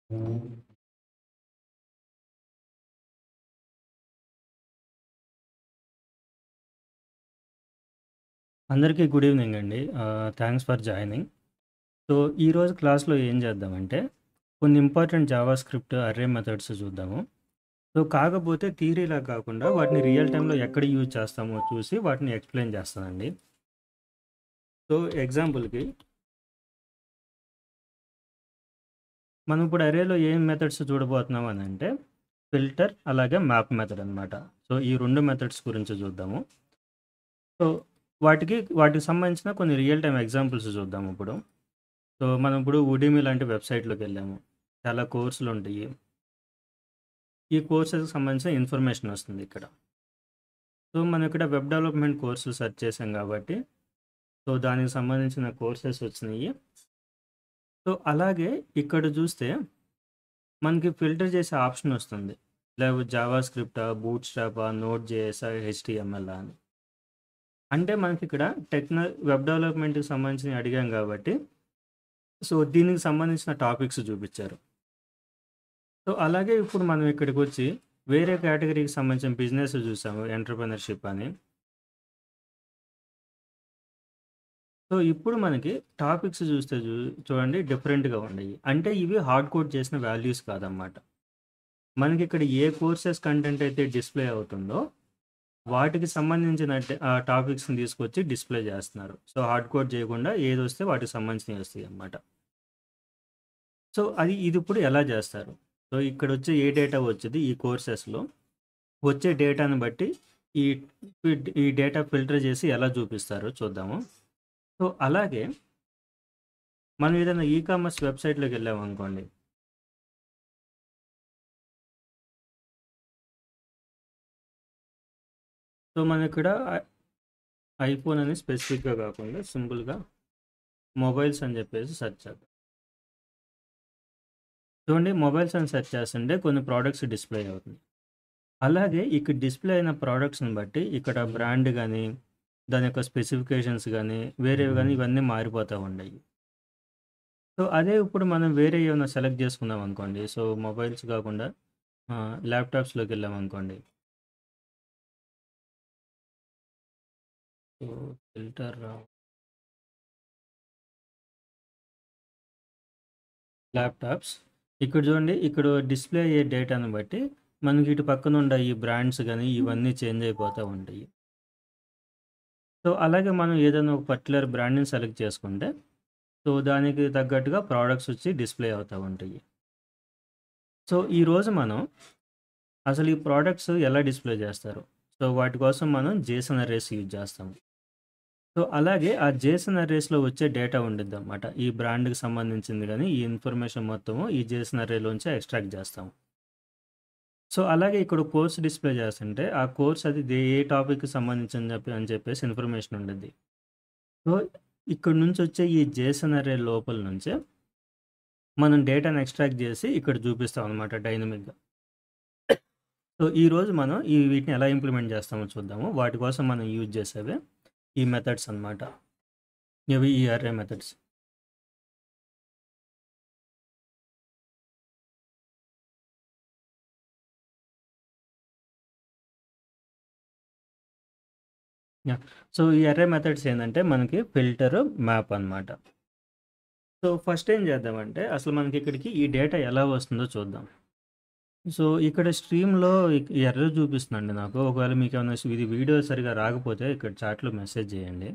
అందరికీ good evening అండి. ఆహ్, థాంక్స్ ఫర్ జాయినింగ్. సో, ఈరోజు క్లాస్‌లో ఏం చేద్దామంటే, కొన్ని important JavaScript array methods చూద్దాము. సో, కాకపోతే థియరీలా కాకుండా వాటిని రియల్ టైమ్‌లో ఎక్కడ యూజ్ చేస్తామో చూసి వాటిని ఎక్స్‌ప్లెయిన్ చేస్తానండి. సో, ఎగ్జాంపుల్‌కి మనం ఇప్పుడు అర్రేలో ఏం మెథడ్స్ చూడబోతున్నాం అనంటే, ఫిల్టర్ అలాగే మ్యాప్ మెథడ్ అనమాట. సో, ఈ 2 మెథడ్స్ గురించి చూద్దాము. సో, వాటికి వాటికి సంబంధించిన కొన్ని రియల్ టైమ్ ఎగ్జాంపుల్స్ చూద్దాం ఇప్పుడు. సో, మనం ఇప్పుడు ఉడిమి లాంటి వెబ్‌సైట్‌లోకెళ్ళాము. చాలా కోర్సులుంటాయి. ఈ కోర్సెస్‌కి సంబంధించిన ఇన్ఫర్మేషన్ వస్తుంది ఇక్కడ. సో, మనం ఇక్కడ వెబ్ డెవలప్‌మెంట్ కోర్సులు సెర్చ్ చేసాం కాబట్టి, సో, దానికి సంబంధించిన కోర్సెస్ వచ్చినియి. సో, అలాగే ఇక్కడ చూస్తే మనకి ఫిల్టర్ చేసే ఆప్షన్ వస్తుంది. లేవు జావా స్క్రిప్టా, బూట్ స్ట్రాపా, నోడ్ జేఎసా, హెచ్‌టీఎంఎలా అని. అంటే మనకిక్కడ టెక్న వెబ్ డెవలప్‌మెంట్‌కి సంబంధించినవి అడిగాం కాబట్టి, సో, దీనికి సంబంధించిన టాపిక్స్ చూపిచ్చారు. సో, అలాగే ఇప్పుడు మనం ఇక్కడికొచ్చి వేరే కేటగరీకి సంబంధించిన బిజినెస్ చూసాము. ఎంటర్‌ప్రెన్యూర్‌షిప్ అని. సో, ఇప్పుడు మనకి టాపిక్స్ చూస్తే చూ చూడండి డిఫరెంట్‌గా ఉన్నాయి. అంటే ఇవి హార్డ్ కోడ్ చేసిన వాల్యూస్ కాదన్నమాట. మనకిక్కడ ఏ కోర్సెస్ కంటెంట్ అయితే డిస్‌ప్లే అవుతుందో, వాటికి సంబంధించిన ట ఆహ్, టాపిక్స్‌ని తీసుకొచ్చి డిస్‌ప్లే చేస్తున్నారు. సో, హార్డ్ కోడ్ చేయకుండా ఏదొస్తే వాటికి సంబంధించినవి వస్తాయన్నమాట. సో, అది ఇదిప్పుడు ఎలా చేస్తారు? సో, ఇక్కడొచ్చే ఏ డేటా వచ్చిద్ది ఈ కోర్సెస్‌లో, వచ్చే డేటాను బట్టి ఈ ఫిడ్ ఈ డేటా ఫిల్టర్ చేసి ఎలా చూపిస్తారో చూద్దాము. సో, అలాగే మనం ఏదైనా ఈ కామర్స్ వెబ్‌సైట్‌లోకెళ్ళామనుకోండి. సో, మనమిక్కడ ఐ ఐఫోన్ అని స్పెసిఫిక్‌గా కాకుండా సింపుల్‌గా మొబైల్స్ అని చెప్పేసి సెర్చ్ చేద్దాం. చూడండి మొబైల్స్ అని సెర్చ్ చేస్తుంటే కొన్ని ప్రొడక్ట్స్ డిస్‌ప్లే అవుతుంది. అలాగే ఇక్కడ డిస్‌ప్లే అయిన ప్రొడక్ట్స్‌ని బట్టి ఇక్కడ బ్రాండ్ గాని, దాని యొక్క స్పెసిఫికేషన్స్ గాని, వేరేవి గాని ఇవన్నీ మారిపోతా ఉండయి. సో, అదే ఇప్పుడు మనం వేరే ఏమైనా సెలెక్ట్ చేసుకున్నాం అనుకోండి. సో, మొబైల్స్ కాకుండా ఆహ్, ల్యాప్‌టాప్స్‌లోకెళ్ళామనుకోండి. సో, ఫిల్టర్ రా ల్యాప్‌టాప్స్. ఇక్కడ చూడండి ఇక్కడ డిస్‌ప్లే అయ్యే డేటాను బట్టి మనకి ఇటు పక్కనుండ ఈ బ్రాండ్స్ గాని ఇవన్నీ చేంజ్ అయిపోతా ఉంటాయి. సో, అలాగే మనం ఏదైనా ఒక పర్టిక్యులర్ బ్రాండ్‌ని సెలెక్ట్ చేసుకుంటే, సో, దానికి తగ్గట్టుగా ప్రొడక్ట్స్ వచ్చి డిస్‌ప్లే అవుతా ఉంటాయి. సో, ఈరోజు మనం అసలు ఈ ప్రొడక్ట్స్ ఎలా డిస్‌ప్లే చేస్తారు? సో, వాటి కోసం మనం జేసన్ అర్రేస్ యూజ్ చేస్తాము. సో, అలాగే ఆ జేసన్ అర్రేస్‌లో వచ్చే డేటా ఉండిద్దనమాట. ఈ బ్రాండ్‌కి సంబంధించింది గాని, ఈ ఇన్ఫర్మేషన్ మొత్తము ఈ జేసన్ అర్రేలోంచే ఎక్స్ట్రాక్ట్ చేస్తాం. సో, అలాగే ఇక్కడ కోర్స్ డిస్‌ప్లే చేస్తుంటే, ఆ కోర్స్ అది దే ఏ టాపిక్‌కి సంబంధించి చెప్పి అని చెప్పేసి ఇన్ఫర్మేషన్ ఉండిద్ది. సో, ఇక్కడి నుంచి వచ్చే ఈ జేసన్ అర్రే లోపల నుంచే మనం డేటాను ఎక్స్ట్రాక్ట్ చేసి ఇక్కడ చూపిస్తాం అనమాట డైనమిక్‌గా. సో, ఈరోజు మనం ఈ వీటిని ఎలా ఇంప్లిమెంట్ చేస్తామో చూద్దాము. వాటి కోసం మనం యూజ్ చేసేవే ఈ మెథడ్స్ అనమాట. ఇవి ఈ అర్రే మెథడ్స్. యాహ్! సో, ఈ అర్రే మెథడ్స్ ఏందంటే మనకి ఫిల్టర్, మ్యాప్ అనమాట. సో, ఫస్ట్ ఏం చేద్దామంటే అసలు మనకి ఇక్కడికి ఈ డేటా ఎలా వస్తుందో చూద్దాం. సో, ఇక్కడ స్ట్రీమ్‌లో ఈ ఎర్రర్ చూపిస్తుందండి నాకు. ఒకవేళ మీకేమైనా ఇది వీడియో సరిగ్గా రాకపోతే ఇక్కడ చాట్‌లో మెసేజ్ చేయండి.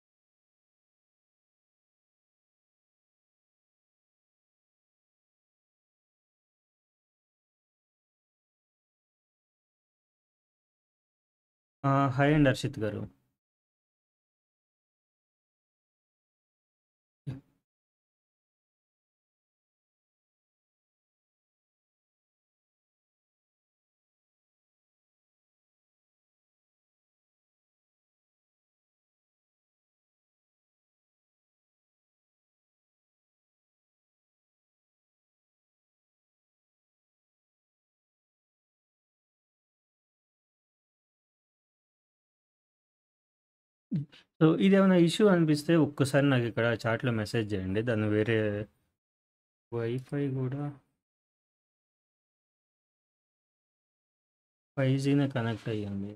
ఆ! హాయ్ అండి హర్షిత్ గారు. హ్మ్. హ్మ్. సో, ఇదేమైనా ఇష్యూ అనిపిస్తే ఒక్కసారి నాకిక్కడ చాట్‌లో మెసేజ్ చేయండి. దాన్ని వేరే వైఫై గూడా ఫైవ్ జీనే కనెక్ట్ అయ్యింది.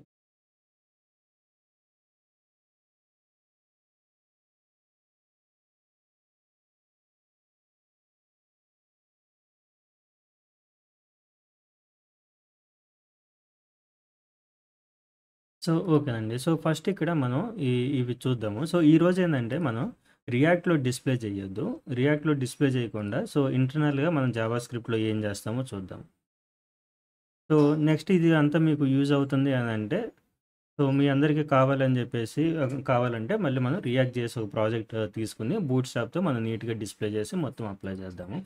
సో, ఓకేనండి. సో, ఫస్ట్ ఇక్కడ మనం ఈ ఇవి చూద్దాము. సో, ఈరోజు ఏందంటే మనం రియాక్ట్‌లో డిస్‌ప్లే చేయొద్దు. రియాక్ట్‌లో డిస్‌ప్లే చేయకుండా సో, ఇంటర్నల్‌గా మనం జావా స్క్రిప్ట్‌లో ఏం చేస్తామో చూద్దాం. సో, నెక్స్ట్ ఇది అంతా మీకు యూజ్ అవుతుంది అనంటే సో, మీ అందరికీ కావాలని చెప్పేసి ఆహ్, కావాలంటే మళ్ళీ మనం రియాక్ట్ చేసి ఒక ప్రాజెక్ట్ తీసుకొని బూట్‌స్ట్రాప్‌తో మనం నీట్‌గా డిస్‌ప్లే చేసి మొత్తం అప్లై చేద్దాము.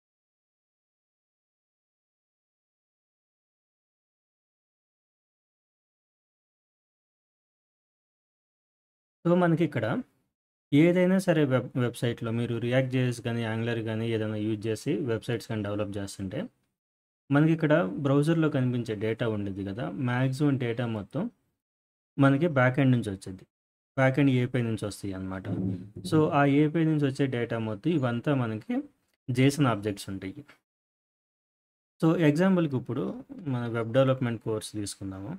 సో, మనకిక్కడ ఏదైనా సరే వెబ్ వెబ్‌సైట్‌లో మీరు రియాక్ట్ జేఎస్ గాని, యాంగులర్ గాని ఏదైనా యూజ్ చేసి వెబ్‌సైట్స్ గాని డెవలప్ చేస్తుంటే, మనకిక్కడ బ్రౌజర్‌లో కనిపించే డేటా ఉండిద్ది కదా! మాక్సిమం డేటా మొత్తం మనకి బ్యాక్ ఎండ్ నుంచి వచ్చిద్ది. బ్యాక్ ఎండ్ ఏపీఐ నుంచి వస్తాయన్నమాట. సో, ఆ ఏపీఐ నుంచి వచ్చే డేటా మొత్తం ఇవంతా మనకి జేసన్ ఆబ్జెక్ట్స్ ఉంటాయి. సో, ఎగ్జాంపుల్‌కి ఇప్పుడు మన వెబ్ డెవలప్‌మెంట్ కోర్స్ తీసుకుందాము.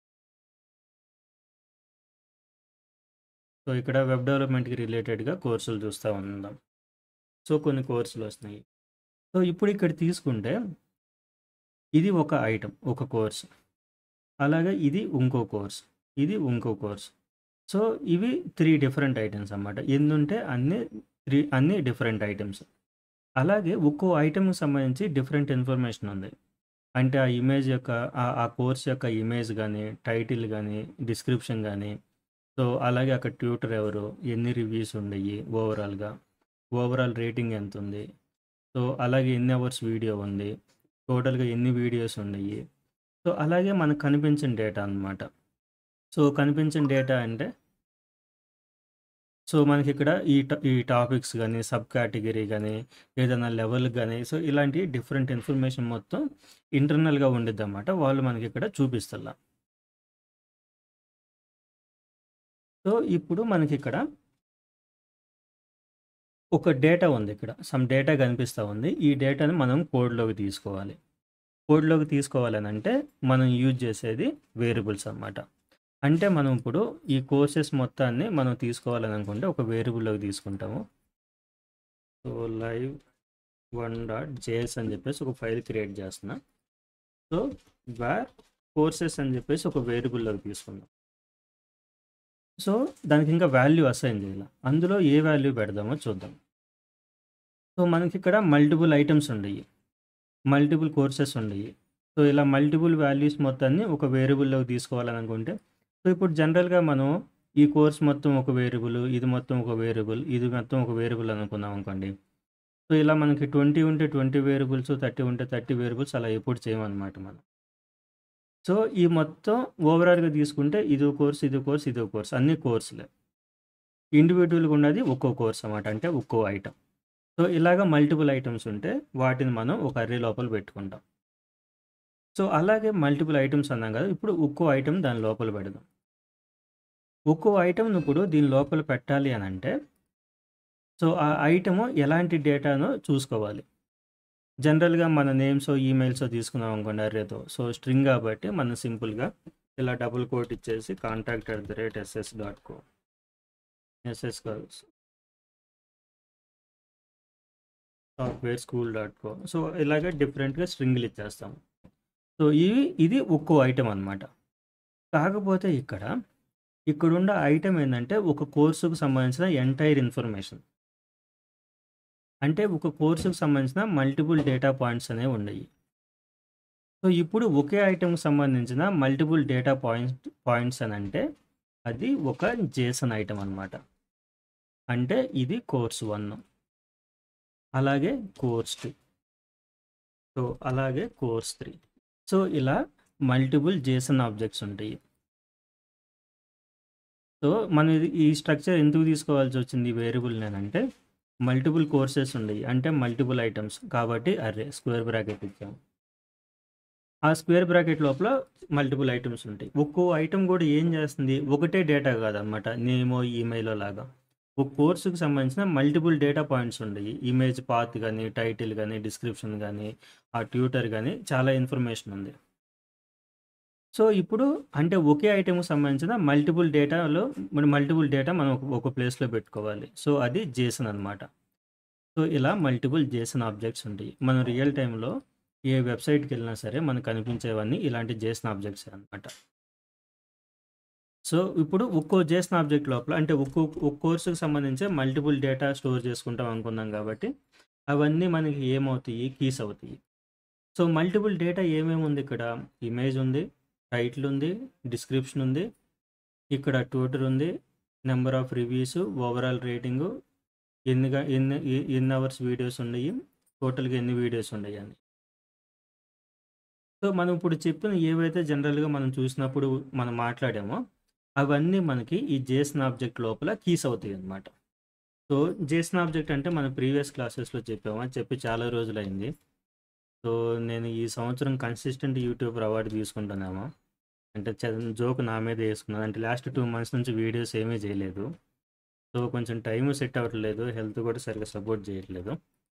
సో, ఇక్కడ వెబ్ డెవలప్‌మెంట్‌కి రిలేటెడ్‌గా కోర్సులు చూస్తా ఉందాం. సో, కొన్ని కోర్సులు వస్తున్నాయి. సో, ఇప్పుడు ఇక్కడ తీసుకుంటే ఇది ఒక ఐటెమ్. ఒక కోర్స్. అలాగే ఇది ఇంకో కోర్స్. ఇది ఇంకో కోర్స్. సో, ఇవి 3 డిఫరెంట్ ఐటెమ్స్ అన్నమాట. ఎన్నుంటే అన్ని 3 అన్ని డిఫరెంట్ ఐటెమ్స్. అలాగే ఒక్కో ఐటెమ్‌కి సంబంధించి డిఫరెంట్ ఇన్ఫర్మేషన్ ఉంది. అంటే ఆ ఇమేజ్ యొక్క ఆ ఆ కోర్స్ యొక్క ఇమేజ్ గాని, టైటిల్ గాని, డిస్క్రిప్షన్ గాని, సో, అలాగే అక్కడ ట్యూటర్ ఎవరు, ఎన్ని రివ్యూస్ ఉండయి ఓవరాల్‌గా, ఓవరాల్ రేటింగ్ ఎంతుంది, సో, అలాగే ఎన్ని అవర్స్ వీడియో ఉంది, టోటల్‌గా ఎన్ని వీడియోస్ ఉండయి. సో, అలాగే మనకు కనిపించిన డేటా అన్నమాట. సో, కనిపించిన డేటా అంటే సో, మనకిక్కడ ఈ ట ఈ టాపిక్స్ గాని, సబ్ కేటగరీ గాని, ఏదైనా లెవెల్ గాని, సో, ఇలాంటి డిఫరెంట్ ఇన్ఫర్మేషన్ మొత్తం ఇంటర్నల్‌గా ఉండిద్దన్నమాట. వాళ్ళు మనకిక్కడ చూపిస్తల్ల. సో, ఇప్పుడు మనకిక్కడ ఒక డేటా ఉంది ఇక్కడ. సమ్ డేటా కనిపిస్తా ఉంది. ఈ డేటాని మనం కోడ్‌లోకి తీసుకోవాలి. కోడ్‌లోకి తీసుకోవాలనంటే మనం యూజ్ చేసేది వేరియబుల్స్ అన్నమాట. అంటే మనం ఇప్పుడు ఈ కోర్సెస్ మొత్తాన్ని మనం తీసుకోవాలని అనుకుంటే ఒక వేరియబుల్‌లోకి తీసుకుంటాము. సో, లైవ్ 1.js అని చెప్పేసి ఒక ఫైల్ క్రియేట్ చేస్తున్నా. సో, వేర్ కోర్సెస్ అని చెప్పేసి ఒక వేరియబుల్‌లోకి తీసుకుందాం. సో, దానికి ఇంకా వాల్యూ అసైన్ చేయాల. అందులో ఏ వాల్యూ పెడదామో చూద్దాం. సో, మనకిక్కడ మల్టిపుల్ ఐటెమ్స్ ఉండయి. మల్టిపుల్ కోర్సెస్ ఉండయి. సో, ఇలా మల్టిపుల్ వాల్యూస్ మొత్తాన్ని ఒక వేరియబుల్‌లోకి తీసుకోవాలని అనుకుంటే, సో, ఇప్పుడు జనరల్‌గా మనం ఈ కోర్స్ మొత్తం ఒక వేరియబుల్, ఇది మొత్తం ఒక వేరియబుల్, ఇది మొత్తం ఒక వేరియబుల్ అనుకున్నాం అనుకోండి. సో, ఇలా మనకి 20 ఉంటే 20 వేరియబుల్స్, 30 ఉంటే 30 వేరియబుల్స్ అలా ఎప్పుడు చేయమన్నమాట మనం. సో, ఈ మొత్తం ఓవరాల్‌గా తీసుకుంటే ఇదో కోర్స్, ఇదో కోర్స్, ఇదో కోర్స్ అన్నీ కోర్సులే. ఇండివిడ్యువల్‌గా ఉన్నది ఒక్కో కోర్స్ అన్నమాట. అంటే ఒక్కో ఐటెమ్. సో, ఇలాగ మల్టిపుల్ ఐటెమ్స్ ఉంటే వాటిని మనం ఒక అర్రే లోపల పెట్టుకుంటాం. సో, అలాగే మల్టిపుల్ ఐటెమ్స్ అన్నాం కదా! ఇప్పుడు ఒక్కో ఐటెమ్ దాని లోపల పెడదాం. ఒక్కో ఐటెమ్‌ని ఇప్పుడు దీని లోపల పెట్టాలి అనంటే సో, ఆ ఐటెము ఎలాంటి డేటానో చూసుకోవాలి. జనరల్‌గా మన నేమ్సో, ఈమెయిల్సో తీసుకున్నాం అనుకోండి అర్రేతో. సో, స్ట్రింగ్ కాబట్టి మనం సింపుల్‌గా ఇలా డబుల్ కోట్ ఇచ్చేసి contact at the rate SS dot co. SS కాదు. Software school dot co. So, ఇలాగ డిఫరెంట్‌గా స్ట్రింగ్‌లు ఇచ్చేస్తాం. సో, ఇవి ఇది ఒక్కో ఐటెమ్ అన్నమాట. కాకపోతే ఇక్కడ, ఇక్కడున్న ఐటెమ్ ఏందంటే ఒక కోర్సుకు సంబంధించిన ఎంటైర్ ఇన్ఫర్మేషన్. అంటే ఒక కోర్సుకు సంబంధించిన మల్టిపుల్ డేటా పాయింట్స్ అనేవి ఉండయి. సో, ఇప్పుడు ఒకే ఐటెమ్‌కి సంబంధించిన మల్టిపుల్ డేటా పాయింట్ పాయింట్స్ అనంటే అది ఒక జేసన్ ఐటెమ్ అన్నమాట. అంటే ఇది కోర్స్ 1. అలాగే కోర్స్ 2. సో, అలాగే కోర్స్ 3. సో, ఇలా మల్టిపుల్ జేసన్ ఆబ్జెక్ట్స్ ఉంటాయి. సో, మనం ఇది ఈ స్ట్రక్చర్ ఎందుకు తీసుకోవాల్సి వచ్చింది ఈ వేరియబుల్‌ని అనంటే మల్టిపుల్ కోర్సెస్ ఉండయి. అంటే మల్టిపుల్ ఐటెమ్స్ కాబట్టి అర్రే స్క్వేర్ బ్రాకెట్ ఇచ్చాము. ఆ స్క్వేర్ బ్రాకెట్ లోపల మల్టిపుల్ ఐటెమ్స్ ఉంటాయి. ఒక్కో ఐటెమ్ కూడా ఏం చేస్తుంది ఒకటే డేటా కాదన్నమాట. నేమో, ఈమెయిలో లాగా. ఒక కోర్సుకి సంబంధించిన మల్టిపుల్ డేటా పాయింట్స్ ఉండయి. ఇమేజ్ పాత్ గాని, టైటిల్ గాని, డిస్క్రిప్షన్ గాని, ఆ ట్యూటర్ గాని చాలా ఇన్ఫర్మేషన్ ఉంది. సో, ఇప్పుడు అంటే ఒకే ఐటెమ్‌కి సంబంధించిన మల్టిపుల్ డేటాలో మన మల్టిపుల్ డేటా మనం ఒక ఒక ప్లేస్‌లో పెట్టుకోవాలి. సో, అది జేసన్ అనమాట. సో, ఇలా మల్టిపుల్ జేసన్ ఆబ్జెక్ట్స్ ఉంటాయి. మనం రియల్ టైమ్‌లో ఏ వెబ్‌సైట్‌కెళ్ళినా సరే మనకు కనిపించేవన్నీ ఇలాంటి జేసన్ ఆబ్జెక్ట్సే అనమాట. సో, ఇప్పుడు ఒక్కో జేసన్ ఆబ్జెక్ట్ లోపల అంటే ఒక్కో ఒక కోర్స్‌కి సంబంధించి మల్టిపుల్ డేటా స్టోర్ చేసుకుంటాం అనుకున్నాం కాబట్టి, అవన్నీ మనకి ఏమవుతాయి? కీస్ అవుతాయి. సో, మల్టిపుల్ డేటా ఏమేమి ఉంది ఇక్కడ? ఇమేజ్ ఉంది, టైటిల్ ఉంది, డిస్క్రిప్షన్ ఉంది. ఇక్కడ ట్విట్టర్ ఉంది, number of reviews, overall rating, ఎన్నిగా ఎన్ని ఎ ఎన్ని అవర్స్ వీడియోస్ ఉన్నాయి, టోటల్‌గా ఎన్ని వీడియోస్ ఉన్నాయని. సో, మనం ఇప్పుడు చెప్పిన ఏవైతే జనరల్‌గా మనం చూసినప్పుడు మనం మాట్లాడామో, అవన్నీ మనకి ఈ జేసన్ ఆబ్జెక్ట్ లోపల కీస్ అవుతాయన్నమాట. సో, జేసన్ ఆబ్జెక్ట్ అంటే మనం ప్రీవియస్ క్లాసెస్‌లో చెప్పాము. అది చెప్పి చాలా రోజులైంది. సో, నేను ఈ సంవత్సరం కన్సిస్టెంట్ యూట్యూబర్ అవార్డ్ తీసుకుంటున్నాము. అంటే చ జోక్ నా మీదే యేసుకున్నాను. అంటే లాస్ట్ 2 మంత్స్ నుంచి వీడియోస్ ఏమీ చేయలేదు. సో, కొంచెం టైమ్ సెట్ అవ్వట్లేదు. హెల్త్ కూడా సరిగ్గా సపోర్ట్ చేయట్లేదు.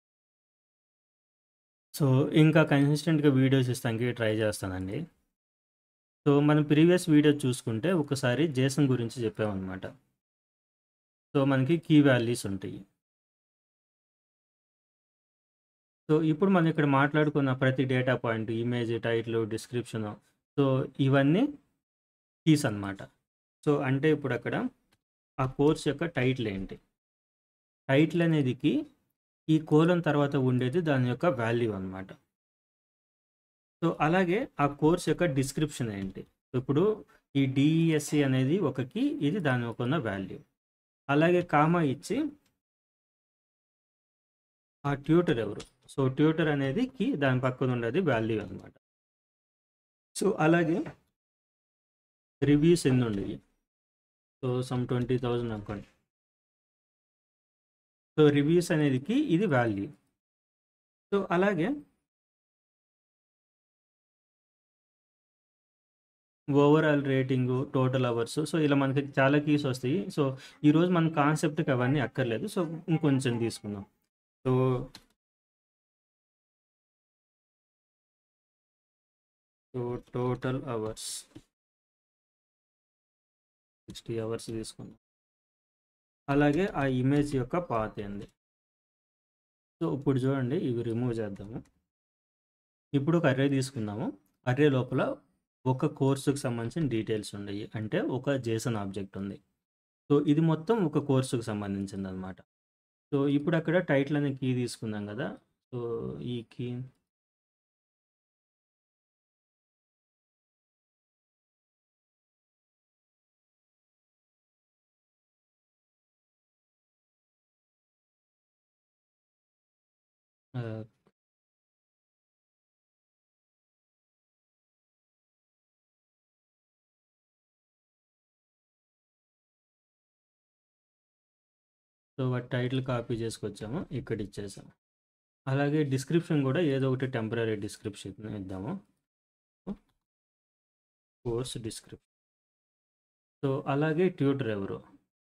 సో, ఇంకా కన్సిస్టెంట్‌గా వీడియోస్ ఇస్తానికి ట్రై చేస్తానండి. సో, మనం ప్రీవియస్ వీడియో చూసుకుంటే ఒకసారి జేసన్ గురించి చెప్పామనమాట. సో, మనకి కీ వాల్యూస్ ఉంటాయి. సో, ఇప్పుడు మనం ఇక్కడ మాట్లాడుకున్న ప్రతి data point, image, title, description so, ఇవన్నీ కీస్ అనమాట. సో, అంటే ఇప్పుడు అక్కడ ఆ కోర్స్ యొక్క టైటిల్ ఏంటి? టైటిల్ అనేది కీ. ఈ కోలన్ తర్వాత ఉండేది దాని యొక్క వాల్యూ అనమాట. సో, అలాగే ఆ కోర్స్ యొక్క డిస్క్రిప్షన్ ఏంటి? ఇప్పుడు ఈ డీఈఎస్సీ అనేది ఒక కీ. ఇది దాని యొక్క ఉన్న వాల్యూ. అలాగే కామా ఇచ్చి ఆ ట్యూటర్ ఎవరు? సో, ట్యూటర్ అనేది కీ. దాని పక్కన ఉండేది వాల్యూ అనమాట. సో, అలాగే రివ్యూస్ ఎన్నుండేయి? సో, సమ్ 20,000 అనుకోండి. సో, రివ్యూస్ అనేది కీ. ఇది వాల్యూ. సో, అలాగే overall rating, total hours so, ఇలా మనకి చాలా కీస్ వస్తాయి. సో, ఈరోజు మన కాన్సెప్ట్‌కి అవన్నీ అక్కర్లేదు. సో, ఇంకొంచెం తీసుకుందాం. So so, total hours. 60 hours తీసుకుందాం. అలాగే ఆ ఇమేజ్ యొక్క పాత్ ఏంది? సో, ఇప్పుడు చూడండి ఇవి రిమూవ్ చేద్దాము. ఇప్పుడు ఒక అర్రే తీసుకుందాము. అర్రే లోపల ఒక కోర్స్‌కి సంబంధించిన డీటెయిల్స్ ఉండయి. అంటే ఒక జేసన్ ఆబ్జెక్ట్ ఉంది. సో, ఇది మొత్తం ఒక కోర్స్‌కి సంబంధించిందనమాట. సో, ఇప్పుడు అక్కడ టైటిల్ అనే కీ తీసుకున్నాం కదా! సో, ఈ కీ ఆహ్ సో, వాటి టైటిల్ కాపీ చేసుకొచ్చాము. ఇక్కడ ఇచ్చేసాము. అలాగే డిస్క్రిప్షన్ కూడా ఏదో ఒకటి టెంపరరీ డిస్క్రిప్షన్ ఇద్దాము. Course description. సో, అలాగే ట్యూటర్ ఎవరు?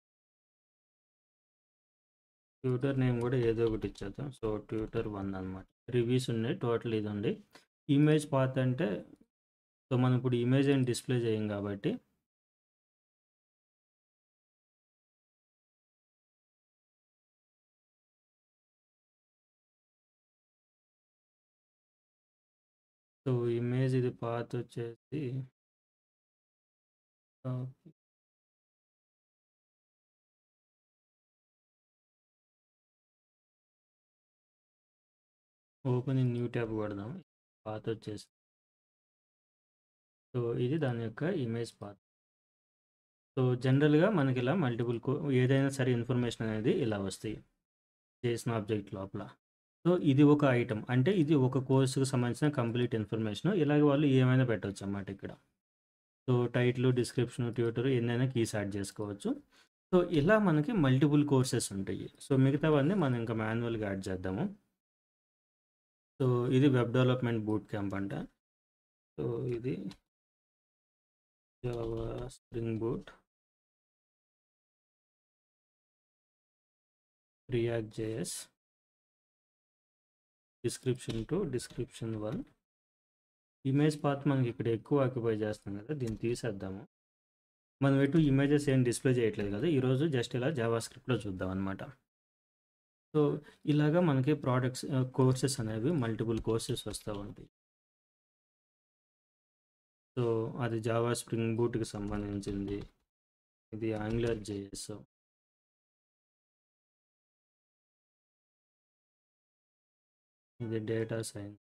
ట్యూటర్ నేమ్ కూడా ఏదో ఒకటి ఇచ్చేద్దాం. సో, ట్యూటర్ 1 అనమాట. రివ్యూస్ ఉన్నాయి. టోటల్ ఇది ఉంది. ఇమేజ్ పాత్ అంటే సో, మనం ఇప్పుడు ఇమేజ్ ఏం డిస్‌ప్లే చేయం కాబట్టి సో, ఇమేజ్ ఇది పాత్ వచ్చేసి copy. Open in new tab కొడదాం. పాత్ వచ్చేసి సో, ఇది దాని యొక్క ఇమేజ్ పాత్. సో, జనరల్‌గా మనకి ఇలా మల్టిపుల్ కో ఏదైనా సరే ఇన్ఫర్మేషన్ అనేది ఇలా వస్తాయి. జేసన్ ఆబ్జెక్ట్ లోపల. సో, ఇది ఒక ఐటెమ్. అంటే ఇది ఒక కోర్స్‌కి సంబంధించిన కంప్లీట్ ఇన్ఫర్మేషన్. ఇలాగ వాళ్ళు ఏమైనా పెట్టొచ్చన్నమాట ఇక్కడ. సో, టైటిల్, డిస్క్రిప్షన్, ట్యూటర్ ఎన్నైనా కీస్ యాడ్ చేసుకోవచ్చు. సో, ఇలా మనకి మల్టిపుల్ కోర్సెస్ ఉంటాయి. సో, మిగతావన్నీ మనం ఇంకా మాన్యువల్‌గా యాడ్ చేద్దాము. సో, ఇది వెబ్ డెవలప్‌మెంట్ బూట్ క్యాంప్ అంట. సో, ఇది Java, spring boot. React JS. Description 2, description 1. Image path మనకి ఇక్కడ ఎక్కువ ఆక్యుపై చేస్తుంది కదా! దీన్ని తీసేద్దాము. మనం ఎటు ఇమేజెస్ ఏం డిస్‌ప్లే చేయట్లేదు కదా! ఈరోజు జస్ట్ ఇలా జావా స్క్రిప్ట్‌లో చూద్దామనమాట. సో, ఇలాగా మనకి ప్రొడక్ట్స్ ఆహ్, కోర్సెస్ అనేవి మల్టిపుల్ కోర్సెస్ వస్తా ఉంటాయి. సో, అది జావా స్ప్రింగ్ బూట్‌కి సంబంధించింది. ఇది యాంగులర్ జేఎస్. ఇది డేటా సైన్స్.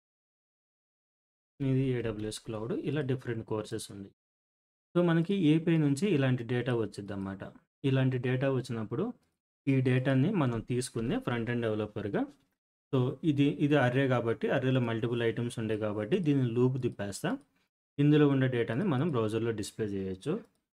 ఇది ఏడబ్ల్యూఎస్ క్లౌడ్. ఇలా డిఫరెంట్ కోర్సెస్ ఉన్నాయి. సో, మనకి ఏపీఐ నుంచి ఇలాంటి డేటా వచ్చిద్దనమాట. ఇలాంటి డేటా వచ్చినప్పుడు ఈ డేటాని మనం తీసుకొని ఫ్రంట్ ఎండ్ డెవలపర్‌గా సో, ఇది ఇది అర్రే కాబట్టి అర్రేలో మల్టిపుల్ ఐటెమ్స్ ఉంటాయి కాబట్టి దీన్ని లూప్ తిప్పేస్తా. ఇందులో ఉండే డేటాని మనం బ్రౌజర్‌లో డిస్‌ప్లే చేయొచ్చు.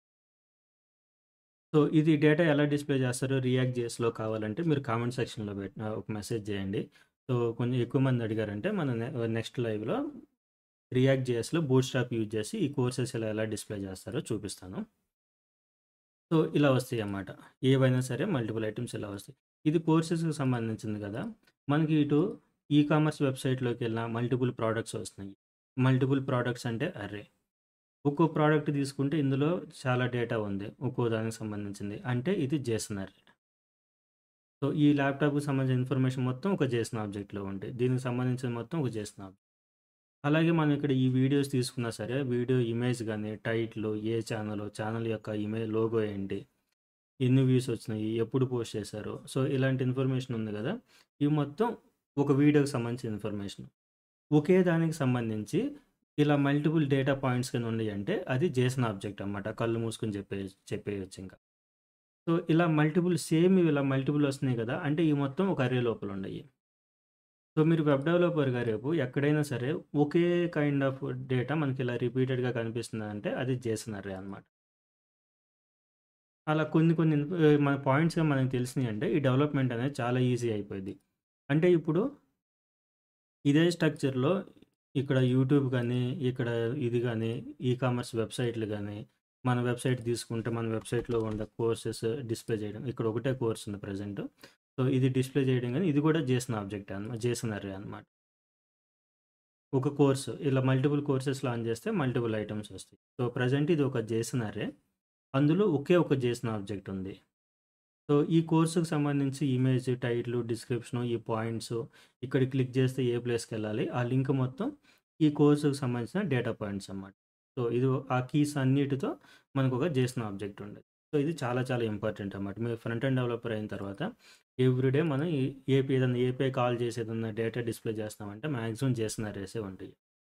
సో, ఇది డేటా ఎలా డిస్‌ప్లే చేస్తారో రియాక్ట్ జేఎస్‌లో కావాలంటే మీరు కామెంట్ సెక్షన్‌లో పెట్ ఆహ్, ఒక మెసేజ్ చేయండి. సో, కొంచెం ఎక్కువ మంది అడిగారంటే మనం నె నెక్స్ట్ లైవ్‌లో రియాక్ట్ జేఎస్‌లో బూట్‌స్ట్రాప్ యూజ్ చేసి ఈ కోర్సెస్ ఇలా ఎలా డిస్‌ప్లే చేస్తారో చూపిస్తాను. సో, ఇలా వస్తాయన్నమాట. ఏవైనా సరే మల్టిపుల్ ఐటెమ్స్ ఇలా వస్తాయి. ఇది కోర్సెస్‌కి సంబంధించింది కదా! మనకి ఇటు ఈ కామర్స్ వెబ్‌సైట్‌లోకెళ్ళినా మల్టిపుల్ ప్రొడక్ట్స్ వస్తున్నాయి. మల్టిపుల్ ప్రొడక్ట్స్ అంటే అర్రే. ఒక్కో ప్రొడక్ట్ తీసుకుంటే ఇందులో చాలా డేటా ఉంది. ఒక్కో దానికి సంబంధించింది. అంటే ఇది జేసన్ అర్రే. సో, ఈ ల్యాప్‌టాప్‌కి సంబంధించిన ఇన్ఫర్మేషన్ మొత్తం ఒక జేసన్ ఆబ్జెక్ట్‌లో ఉంటాయి. దీనికి సంబంధించిన మొత్తం ఒక జేసన్ ఆబ్జెక్ట్. అలాగే మనం ఇక్కడ ఈ వీడియోస్ తీసుకున్నా సరే వీడియో ఇమేజ్ గాని, టైటిల్ ఏ ఛానెల్, ఛానెల్ యొక్క ఇమేజ్ లోగో ఏంటి? ఎన్ని వ్యూస్ వచ్చినాయి? ఎప్పుడు పోస్ట్ చేశారు? సో, ఇలాంటి ఇన్ఫర్మేషన్ ఉంది కదా! ఇవి మొత్తం ఒక వీడియోకి సంబంధించిన ఇన్ఫర్మేషన్. ఒకే దానికి సంబంధించి ఇలా మల్టిపుల్ డేటా పాయింట్స్ కింద ఉన్నాయంటే అది జేసన్ ఆబ్జెక్ట్ అనమాట. కళ్ళు మూసుకొని చెప్పేయొచ్చు చెప్పేయొచ్చు ఇంకా. సో, ఇలా మల్టిపుల్ సేమ్ ఇలా మల్టిపుల్ వస్తున్నాయి కదా! అంటే ఇవి మొత్తం ఒక అర్రే లోపల ఉన్నాయి. సో, మీరు వెబ్ డెవలపర్‌గా రేపు ఎక్కడైనా సరే ఒకే కైండ్ ఆఫ్ డేటా మనకి ఇలా రిపీటెడ్‌గా కనిపిస్తుందంటే అది జేసన్ అర్రే అనమాట. అలా కొన్ని కొన్ని ఇన్ఫ్ ఆహ్, మన పాయింట్స్‌గా మనకు తెలిసినాయంటే ఈ డెవలప్‌మెంట్ అనేది చాలా ఈజీ అయిపోద్ది. అంటే ఇప్పుడు ఇదే స్ట్రక్చర్‌లో ఇక్కడ యూట్యూబ్ గాని, ఇక్కడ ఇది గాని, ఈ కామర్స్ వెబ్‌సైట్‌లు గాని, మన వెబ్‌సైట్ తీసుకుంటే మన వెబ్‌సైట్‌లో ఉండే కోర్సెస్ డిస్‌ప్లే చేయడం. ఇక్కడ ఒకటే కోర్స్ ఉంది ప్రెజెంట్. సో, ఇది డిస్‌ప్లే చేయడం గాని ఇది కూడా జేసన్ ఆబ్జెక్ట్ అనమాట. జేసన్ అర్రే అనమాట. ఒక కోర్స్ ఇలా మల్టిపుల్ కోర్సెస్ లాంచ్ చేస్తే మల్టిపుల్ ఐటెమ్స్ వస్తాయి. సో, ప్రెజెంట్ ఇది ఒక జేసన్ అర్రే. అందులో ఒకే ఒక జేసన్ ఆబ్జెక్ట్ ఉంది. సో, ఈ కోర్స్‌కి సంబంధించి ఇమేజ్, టైటిల్, డిస్క్రిప్షన్, ఈ పాయింట్స్ ఇక్కడ క్లిక్ చేస్తే ఏ ప్లేస్‌కెళ్ళాలి? ఆ లింక్ మొత్తం ఈ కోర్స్‌కి సంబంధించిన డేటా పాయింట్స్ అన్నమాట. సో, ఇది ఆ కీస్ అన్నిటితో మనకు ఒక జేసన్ ఆబ్జెక్ట్ ఉండేది. సో, ఇది చాలా చాలా ఇంపార్టెంట్ అన్నమాట. మీరు ఫ్రంట్ ఎండ్ డెవలపర్ అయిన తర్వాత ఎవ్రీడే మనం ఈ ఏపీ ఏదైనా ఏపీఐ కాల్ చేసి ఏదన్నా డేటా డిస్‌ప్లే చేస్తామంటే మాక్సిమం జేసన్ అర్రేసే ఉంటాయి.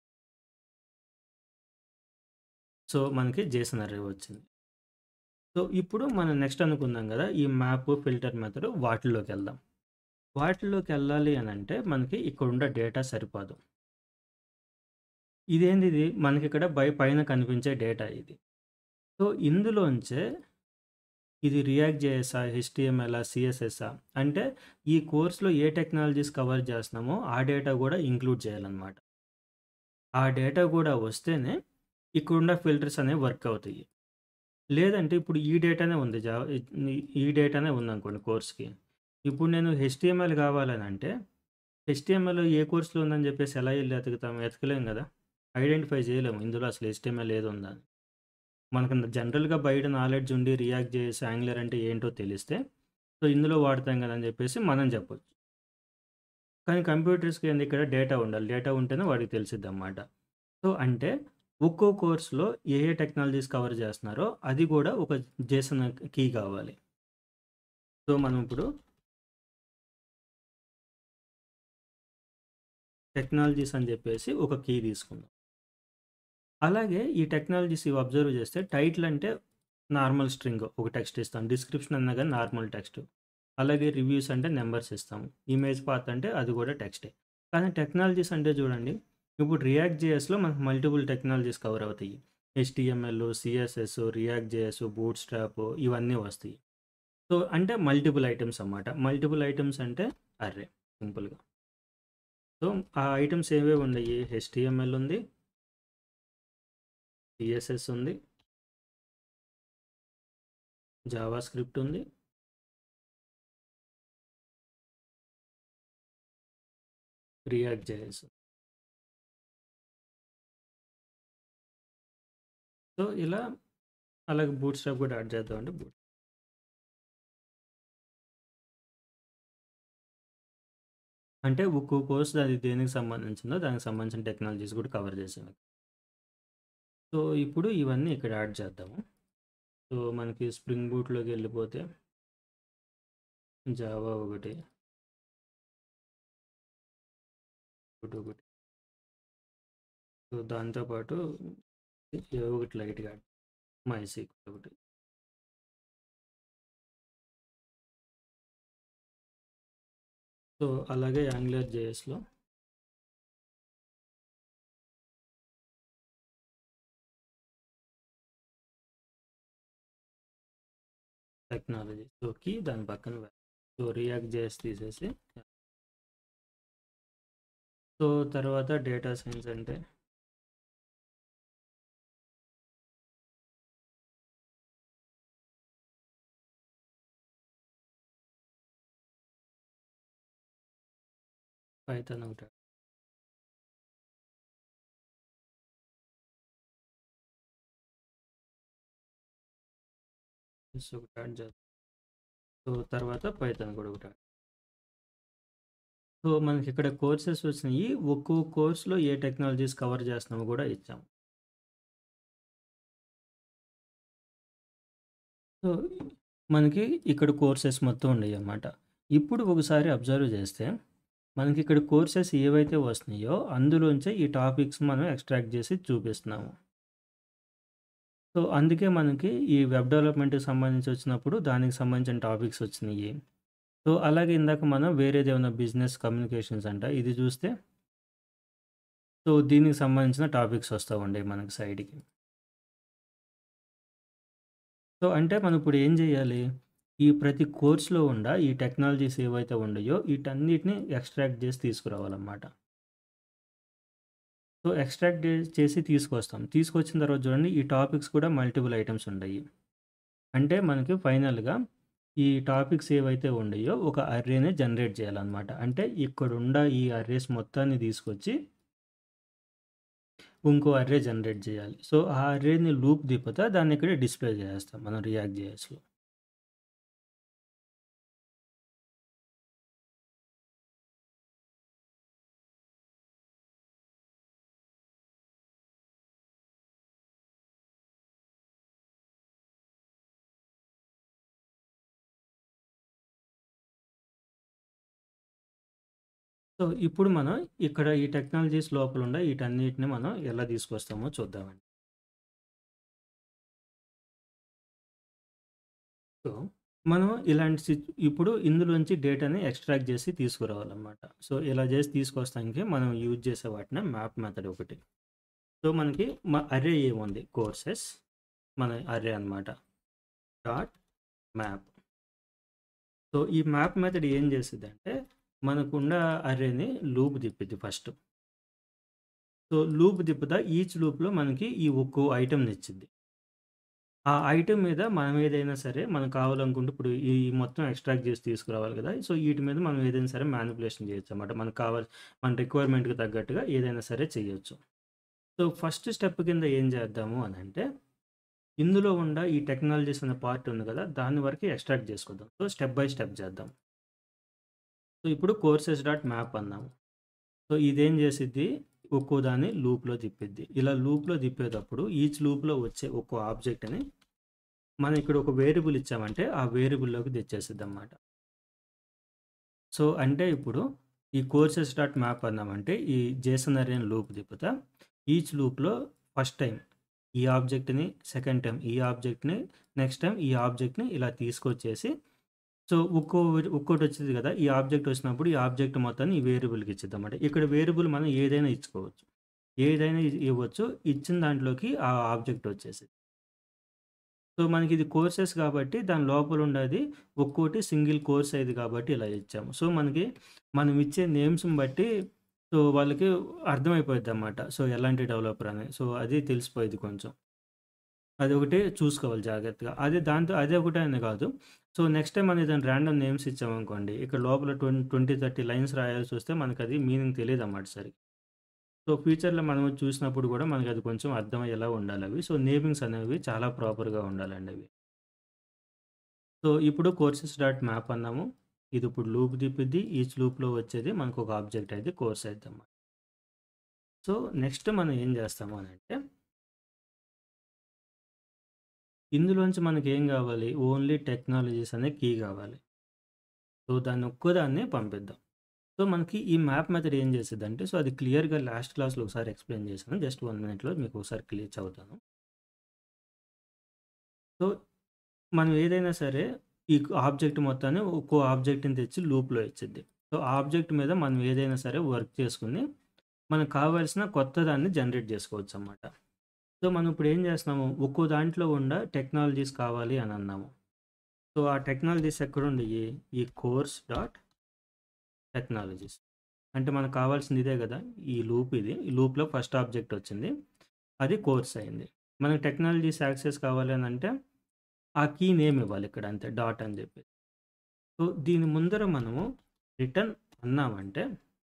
సో, మనకి జేసన్ అర్రే వచ్చింది. సో, ఇప్పుడు మనం నెక్స్ట్ అనుకున్నాం కదా! ఈ మ్యాప్, ఫిల్టర్ మెథడ్ వాటిల్లోకెళ్దాం. వాటిల్లోకెళ్ళాలి అనంటే మనకి ఇక్కడున్న డేటా సరిపోదు. ఇదేందిది? మనకిక్కడ బై పైన కనిపించే డేటా ఇది. సో, ఇందులోంచే ఇది రియాక్ట్ జేఎస్సా? హెచ్‌టీఎంఎలా? సీఎస్ఎస్సా? అంటే ఈ కోర్స్‌లో ఏ టెక్నాలజీస్ కవర్ చేస్తున్నామో ఆ డేటా కూడా ఇంక్లూడ్ చేయాలన్నమాట. ఆ డేటా కూడా వస్తేనే ఇక్కడున్న ఫిల్టర్స్ అనేవి వర్క్ అవుతాయి. లేదంటే ఇప్పుడు ఈ డేటానే ఉంది జావ ఈ డేటానే ఉందనుకోండి కోర్స్‌కి. ఇప్పుడు నేను హెచ్‌టీఎంఎల్ కావాలనంటే హెచ్‌టీఎంఎల్ ఏ కోర్స్‌లో ఉందని చెప్పేసి ఎలా ఎళ్లి ఎతుకుతాం? ఎతకలేం కదా! ఐడెంటిఫై చేయలేము. ఇందులో అసలు హెచ్‌టీఎంఎల్ ఏది ఉందా అని. మనకు జనరల్‌గా బయట నాలెడ్జ్ ఉండి రియాక్ట్ జేఎస్, యాంగులర్ అంటే ఏంటో తెలిస్తే సో, ఇందులో వాడతాం కదా! అని చెప్పేసి మనం చెప్పొచ్చు. కానీ కంప్యూటర్స్‌కి ఏంది ఇక్కడ డేటా ఉండాలి. డేటా ఉంటేనే వాడికి తెలిసిద్దనమాట. సో, అంటే ఒక్కో కోర్స్‌లో ఏ ఏ టెక్నాలజీస్ కవర్ చేస్తున్నారో అది కూడా ఒక జేసన్ కీ కావాలి. సో, మనం ఇప్పుడు టెక్నాలజీస్ అని చెప్పేసి ఒక కీ తీసుకుందాం. అలాగే ఈ టెక్నాలజీస్ ఇవి అబ్జర్వ్ చేస్తే టైటిల్ అంటే నార్మల్ స్ట్రింగ్ ఒక టెక్స్ట్ ఇస్తాం. డిస్క్రిప్షన్ అన్నా గాని నార్మల్ టెక్స్ట్. అలాగే రివ్యూస్ అంటే నంబర్స్ ఇస్తాము. ఇమేజ్ పాత్ అంటే అది కూడా టెక్స్టే. కానీ టెక్నాలజీస్ అంటే చూడండి ఇప్పుడు రియాక్ట్ జేఎస్‌లో మనకు మల్టిపుల్ టెక్నాలజీస్ కవర్ అవుతాయి. HTML, CSS, React JS, bootstrap ఇవన్నీ వస్తాయి. సో, అంటే మల్టిపుల్ ఐటెమ్స్ అన్నమాట. మల్టిపుల్ ఐటెమ్స్ అంటే అర్రే సింపుల్‌గా. సో, ఆ ఐటెమ్స్ ఏవేవి ఉన్నాయి? హెచ్‌టీఎంఎల్ ఉంది. సీఎస్ఎస్ ఉంది. జావా స్క్రిప్ట్ ఉంది. React JS. సో, ఇలా అలాగే బూట్‌స్ట్రాప్ కూడా యాడ్ చేద్దామండి. బూట్ అంటే ఒక్కో కోర్స్ అది దేనికి సంబంధించిందో దానికి సంబంధించిన టెక్నాలజీస్ కూడా కవర్ చేసాను. సో, ఇప్పుడు ఇవన్నీ ఇక్కడ యాడ్ చేద్దాము. సో, మనకి స్ప్రింగ్ బూట్‌లోకి వెళ్ళిపోతే జావా ఒకటి. ఒకటి. సో, దాంతో పాటు ఏవో ఒకటి లైట్‌గా యాడ్ మైసీక్వెల్ ఒకటి. సో, అలాగే యాంగులర్ జేఎస్‌లో టెక్నాలజీ. సో, కీ దాని పక్కన వ్యాల్యూ. సో, రియాక్ట్ జేఎస్ తీసేసి సో, తర్వాత డేటా సైన్స్ అంటే పైథాన్ ఒకటి. ఎస్ ఒకటి యాడ్ చేద్దాం. సో, తర్వాత పైథాన్ కూడా ఒకటి యాడ్ సో, మనకి ఇక్కడ కోర్సెస్ వచ్చినాయి. ఒక్కో కోర్స్‌లో ఏ టెక్నాలజీస్ కవర్ చేస్తున్నామో కూడా ఇచ్చాం. సో, మనకి ఇక్కడ కోర్సెస్ మొత్తం ఉన్నాయన్నమాట. ఇప్పుడు ఒకసారి అబ్జర్వ్ చేస్తే మనకి ఇక్కడ కోర్సెస్ ఏవైతే వస్తున్నాయో అందులోంచే ఈ టాపిక్స్ మనం ఎక్స్ట్రాక్ట్ చేసి చూపిస్తున్నాము. సో, అందుకే మనకి ఈ వెబ్ డెవలప్‌మెంట్‌కి సంబంధించి వచ్చినప్పుడు దానికి సంబంధించిన టాపిక్స్ వచ్చినాయి. సో, అలాగే ఇందాక మనం వేరేదేమన్నా బిజినెస్ కమ్యూనికేషన్స్ అంట. ఇది చూస్తే సో, దీనికి సంబంధించిన టాపిక్స్ వస్తా ఉండేవి మనకి సైడ్‌కి. సో, అంటే మనం ఇప్పుడు ఏం చేయాలి? ఈ ప్రతి కోర్స్‌లో ఉండ ఈ టెక్నాలజీస్ ఏవైతే ఉన్నాయో వీటన్నిటిని ఎక్స్ట్రాక్ట్ చేసి తీసుకురావాలన్నమాట. సో, ఎక్స్ట్రాక్ట్ డే చేసి తీసుకొస్తాం. తీసుకొచ్చిన తర్వాత చూడండి ఈ టాపిక్స్ కూడా మల్టిపుల్ ఐటెమ్స్ ఉంటాయి. అంటే మనకి ఫైనల్‌గా ఈ టాపిక్స్ ఏవైతే ఉన్నాయో ఒక అర్రేని జనరేట్ చేయాలన్నమాట. అంటే ఇక్కడుండ ఈ అర్రేస్ మొత్తాన్ని తీసుకొచ్చి ఇంకో అర్రే జనరేట్ చేయాలి. సో, ఆ అర్రేని లూప్ తిప్పుతా దాన్ని ఇక్కడ డిస్‌ప్లే చేసేస్తాం మనం రియాక్ట్ జేఎస్‌లో. సో, ఇప్పుడు మనం ఇక్కడ ఈ టెక్నాలజీస్ లోపలుండ వీటన్నిటిని మనం ఎలా తీసుకొస్తామో చూద్దామండి. సో, మనం ఇలాంటి సిచ్ ఇప్పుడు ఇందులోంచి డేటాని ఎక్స్ట్రాక్ట్ చేసి తీసుకురావాలన్నమాట. సో, ఇలా చేసి తీసుకొస్తానికి మనం యూజ్ చేసే వాటినే మ్యాప్ మెథడ్ ఒకటి. సో, మనకి మ అర్రే ఏముంది కోర్సెస్ మన అర్రే అన్నమాట. Dot map. సో, ఈ మ్యాప్ మెథడ్ ఏం చేసిద్దంటే మనకున్న అర్రేని లూప్ తిప్పిద్ది ఫస్ట్. సో, లూప్ తిప్పుతా ఈచ్ లూప్‌లో మనకి ఈ ఒక్కో ఐటెమ్‌ని ఇచ్చిద్ది. ఆ ఐటెమ్ మీద మనం ఏదైనా సరే మనకు కావాలనుకుంటే ఇప్పుడు ఈ మొత్తం ఎక్స్ట్రాక్ట్ చేసి తీసుకురావాలి కదా! సో, వీటి మీద మనం ఏదైనా సరే మానిప్యులేషన్ చేయొచ్చన్నమాట. మనకు కావాలి మన రిక్వైర్మెంట్‌కి తగ్గట్టుగా ఏదైనా సరే చేయొచ్చు. సో, ఫస్ట్ స్టెప్ కింద ఏం చేద్దాము అనంటే ఇందులో ఉండ ఈ టెక్నాలజీస్ అనే పార్ట్ ఉంది కదా! దాని వరకు ఎక్స్ట్రాక్ట్ చేసుకుందాం. సో, స్టెప్ బై స్టెప్ చేద్దాం. సో, ఇప్పుడు కోర్సెస్ డాట్ మ్యాప్ అన్నాము. సో, ఇదేం చేసిద్ది ఒక్కో దాన్ని లూప్‌లో తిప్పిద్ది. ఇలా లూప్‌లో తిప్పేటప్పుడు ఈచ్ లూప్‌లో వచ్చే ఒక్కో ఆబ్జెక్ట్‌ని మనం ఇక్కడ ఒక వేరియబుల్ ఇచ్చామంటే ఆ వేరియబుల్‌లోకి తెచ్చేసిద్దన్నమాట. సో, అంటే ఇప్పుడు ఈ కోర్సెస్ డాట్ మ్యాప్ అన్నామంటే ఈ జేసన్ అర్రేని లూప్ తిప్పుతా ఈచ్ లూప్‌లో ఫస్ట్ టైమ్ ఈ ఆబ్జెక్ట్‌ని, సెకండ్ టైమ్ ఈ ఆబ్జెక్ట్‌ని, నెక్స్ట్ టైమ్ ఈ ఆబ్జెక్ట్‌ని ఇలా తీసుకొచ్చేసి సో, ఒక్కో ఒక్కోటి వచ్చింది కదా! ఈ ఆబ్జెక్ట్ వచ్చినప్పుడు ఈ ఆబ్జెక్ట్ మొత్తాన్ని ఈ వేరియబుల్‌కి ఇచ్చిద్దన్నమాట. ఇక్కడ వేరియబుల్ మనం ఏదైనా ఇచ్చుకోవచ్చు. ఏదైనా ఇ ఇవ్వచ్చు. ఇచ్చిన దాంట్లోకి ఆ ఆబ్జెక్ట్ వచ్చేసిద్ది. సో, మనకి ఇది కోర్సెస్ కాబట్టి దాని లోపల ఉండేది ఒక్కోటి సింగిల్ కోర్స్ అయ్యిద్ది కాబట్టి ఇలా ఇచ్చాము. సో, మనకి మనం ఇచ్చే నేమ్స్‌ని బట్టి సో, వాళ్ళకి అర్థమైపోయిద్దన్నమాట. సో, ఎలాంటి డెవలపర్ అని. సో, అది తెలిసిపోయిద్ది కొంచెం. అదొకటి చూసుకోవాలి జాగ్రత్తగా. అదే దాంతో అదే ఒకటే అని కాదు. సో, నెక్స్ట్ టైమ్ మనం ఏదైనా రాండమ్ నేమ్స్ ఇచ్చామనుకోండి ఇక్కడ లోపల ట్వెన్ 20, 30 లైన్స్ రాయాల్సొస్తే మనకది మీనింగ్ తెలీదన్నమాట సరిగ్గా. సో, ఫ్యూచర్‌లో మనం చూసినప్పుడు గూడా మనకది కొంచెం అర్థమయ్యేలా ఉండాలవి. సో, నేమింగ్స్ అనేవి చాలా ప్రాపర్‌గా ఉండాలండి అవి. సో, ఇప్పుడు కోర్సెస్ డాట్ మ్యాప్ అన్నాము. ఇది ఇప్పుడు లూప్ తిప్పిద్ది. ఈచ్ లూప్‌లో వచ్చేది మనకొక ఆబ్జెక్ట్ అయితే కోర్స్ అయిద్దన్నమాట. సో, నెక్స్ట్ మనం ఏం చేస్తాము అనంటే ఇందులోంచి మనకేం గావాలి? ఓన్లీ టెక్నాలజీస్ అనే కీ గావాలి. సో, దాన్ని ఒక్కదాన్నే పంపిద్దాం. సో, మనకి ఈ మ్యాప్ మెథడ్ ఏం చేసిద్దంటే సో, అది క్లియర్‌గా లాస్ట్ క్లాస్‌లో ఒకసారి ఎక్స్‌ప్లెయిన్ చేశాను. జస్ట్ 1 మినిట్‌లో మీకు ఒకసారి క్లియర్ చదువుతాను. సో, మనం ఏదైనా సరే ఈ ఆబ్జెక్ట్ మొత్తాన్ని ఒక్కో ఆబ్జెక్ట్‌ని తెచ్చి లూప్‌లో ఇచ్చిద్ది. సో, ఆ ఆబ్జెక్ట్ మీద మనం ఏదైనా సరే వర్క్ చేసుకొని మనకు కావాల్సిన కొత్తదాన్ని జనరేట్ చేసుకోవచ్చనమాట. సో, మనం ఇప్పుడు ఏం చేస్తున్నాము? ఒక్కో దాంట్లో ఉన్న టెక్నాలజీస్ కావాలి అని అన్నాము. సో, ఆ టెక్నాలజీస్ ఎక్కడుండయి? ఈ కోర్స్ డాట్ టెక్నాలజీస్. అంటే మనకు కావాల్సింది ఇదే గదా! ఈ లూప్ ఇది. ఈ లూప్‌లో ఫస్ట్ ఆబ్జెక్ట్ వచ్చింది. అది కోర్స్ అయింది. మనకు టెక్నాలజీస్ యాక్సెస్ కావాలి అనంటే ఆ కీ నేమ్ ఇవ్వాలి ఇక్కడ అంతే డాట్ అని చెప్పి. సో, దీని ముందర మనము రిటర్న్ అన్నామంటే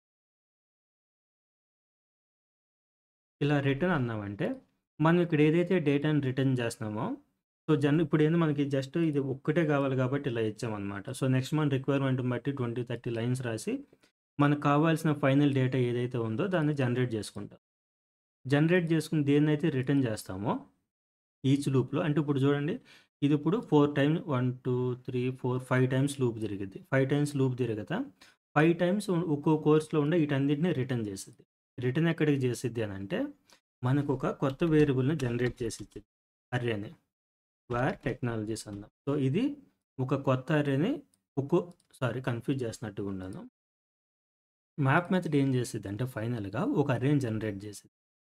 ఇలా రిటర్న్ అన్నామంటే మనం ఇక్కడ ఏదైతే డేటాని రిటర్న్ చేస్తున్నామో సో, జన్ ఇప్పుడేంది మనకి జస్ట్ ఇది ఒక్కటే కావాలి కాబట్టి ఇలా ఇచ్చామనమాట. సో, నెక్స్ట్ మన రిక్వైర్మెంట్‌ని బట్టి 20, 30 లైన్స్ రాసి మనకు కావాల్సిన ఫైనల్ డేటా ఏదైతే ఉందో దాన్ని జనరేట్ చేసుకుంటాం. జనరేట్ చేసుకొని దేన్నైతే రిటర్న్ చేస్తామో ఈచ్ లూప్‌లో అంటే ఇప్పుడు చూడండి ఇది ఇప్పుడు 4 టైమ్ 1, 2, 3, 4, 5 టైమ్స్ లూప్ తిరిగిద్ది. 5 టైమ్స్ లూప్ తిరగతా 5 టైమ్స్ ఒక్కో కోర్స్‌లో ఉండే వీటన్నిటిని రిటర్న్ చేసిద్ది. రిటర్న్ ఎక్కడికి చేసిద్ది అనంటే మనకొక కొత్త వేరియబుల్‌ని జనరేట్ చేసిద్ది. అర్రేని. వేర్ టెక్నాలజీస్ అన్నాం. సో, ఇది ఒక కొత్త అర్రేని ఒక్కో సారీ కన్‌ఫ్యూజ్ చేస్తున్నట్టుగా ఉన్నాను. మ్యాప్ మెథడ్ ఏం చేసిద్దంటే ఫైనల్‌గా ఒక అర్రేని జనరేట్ చేసిద్ది.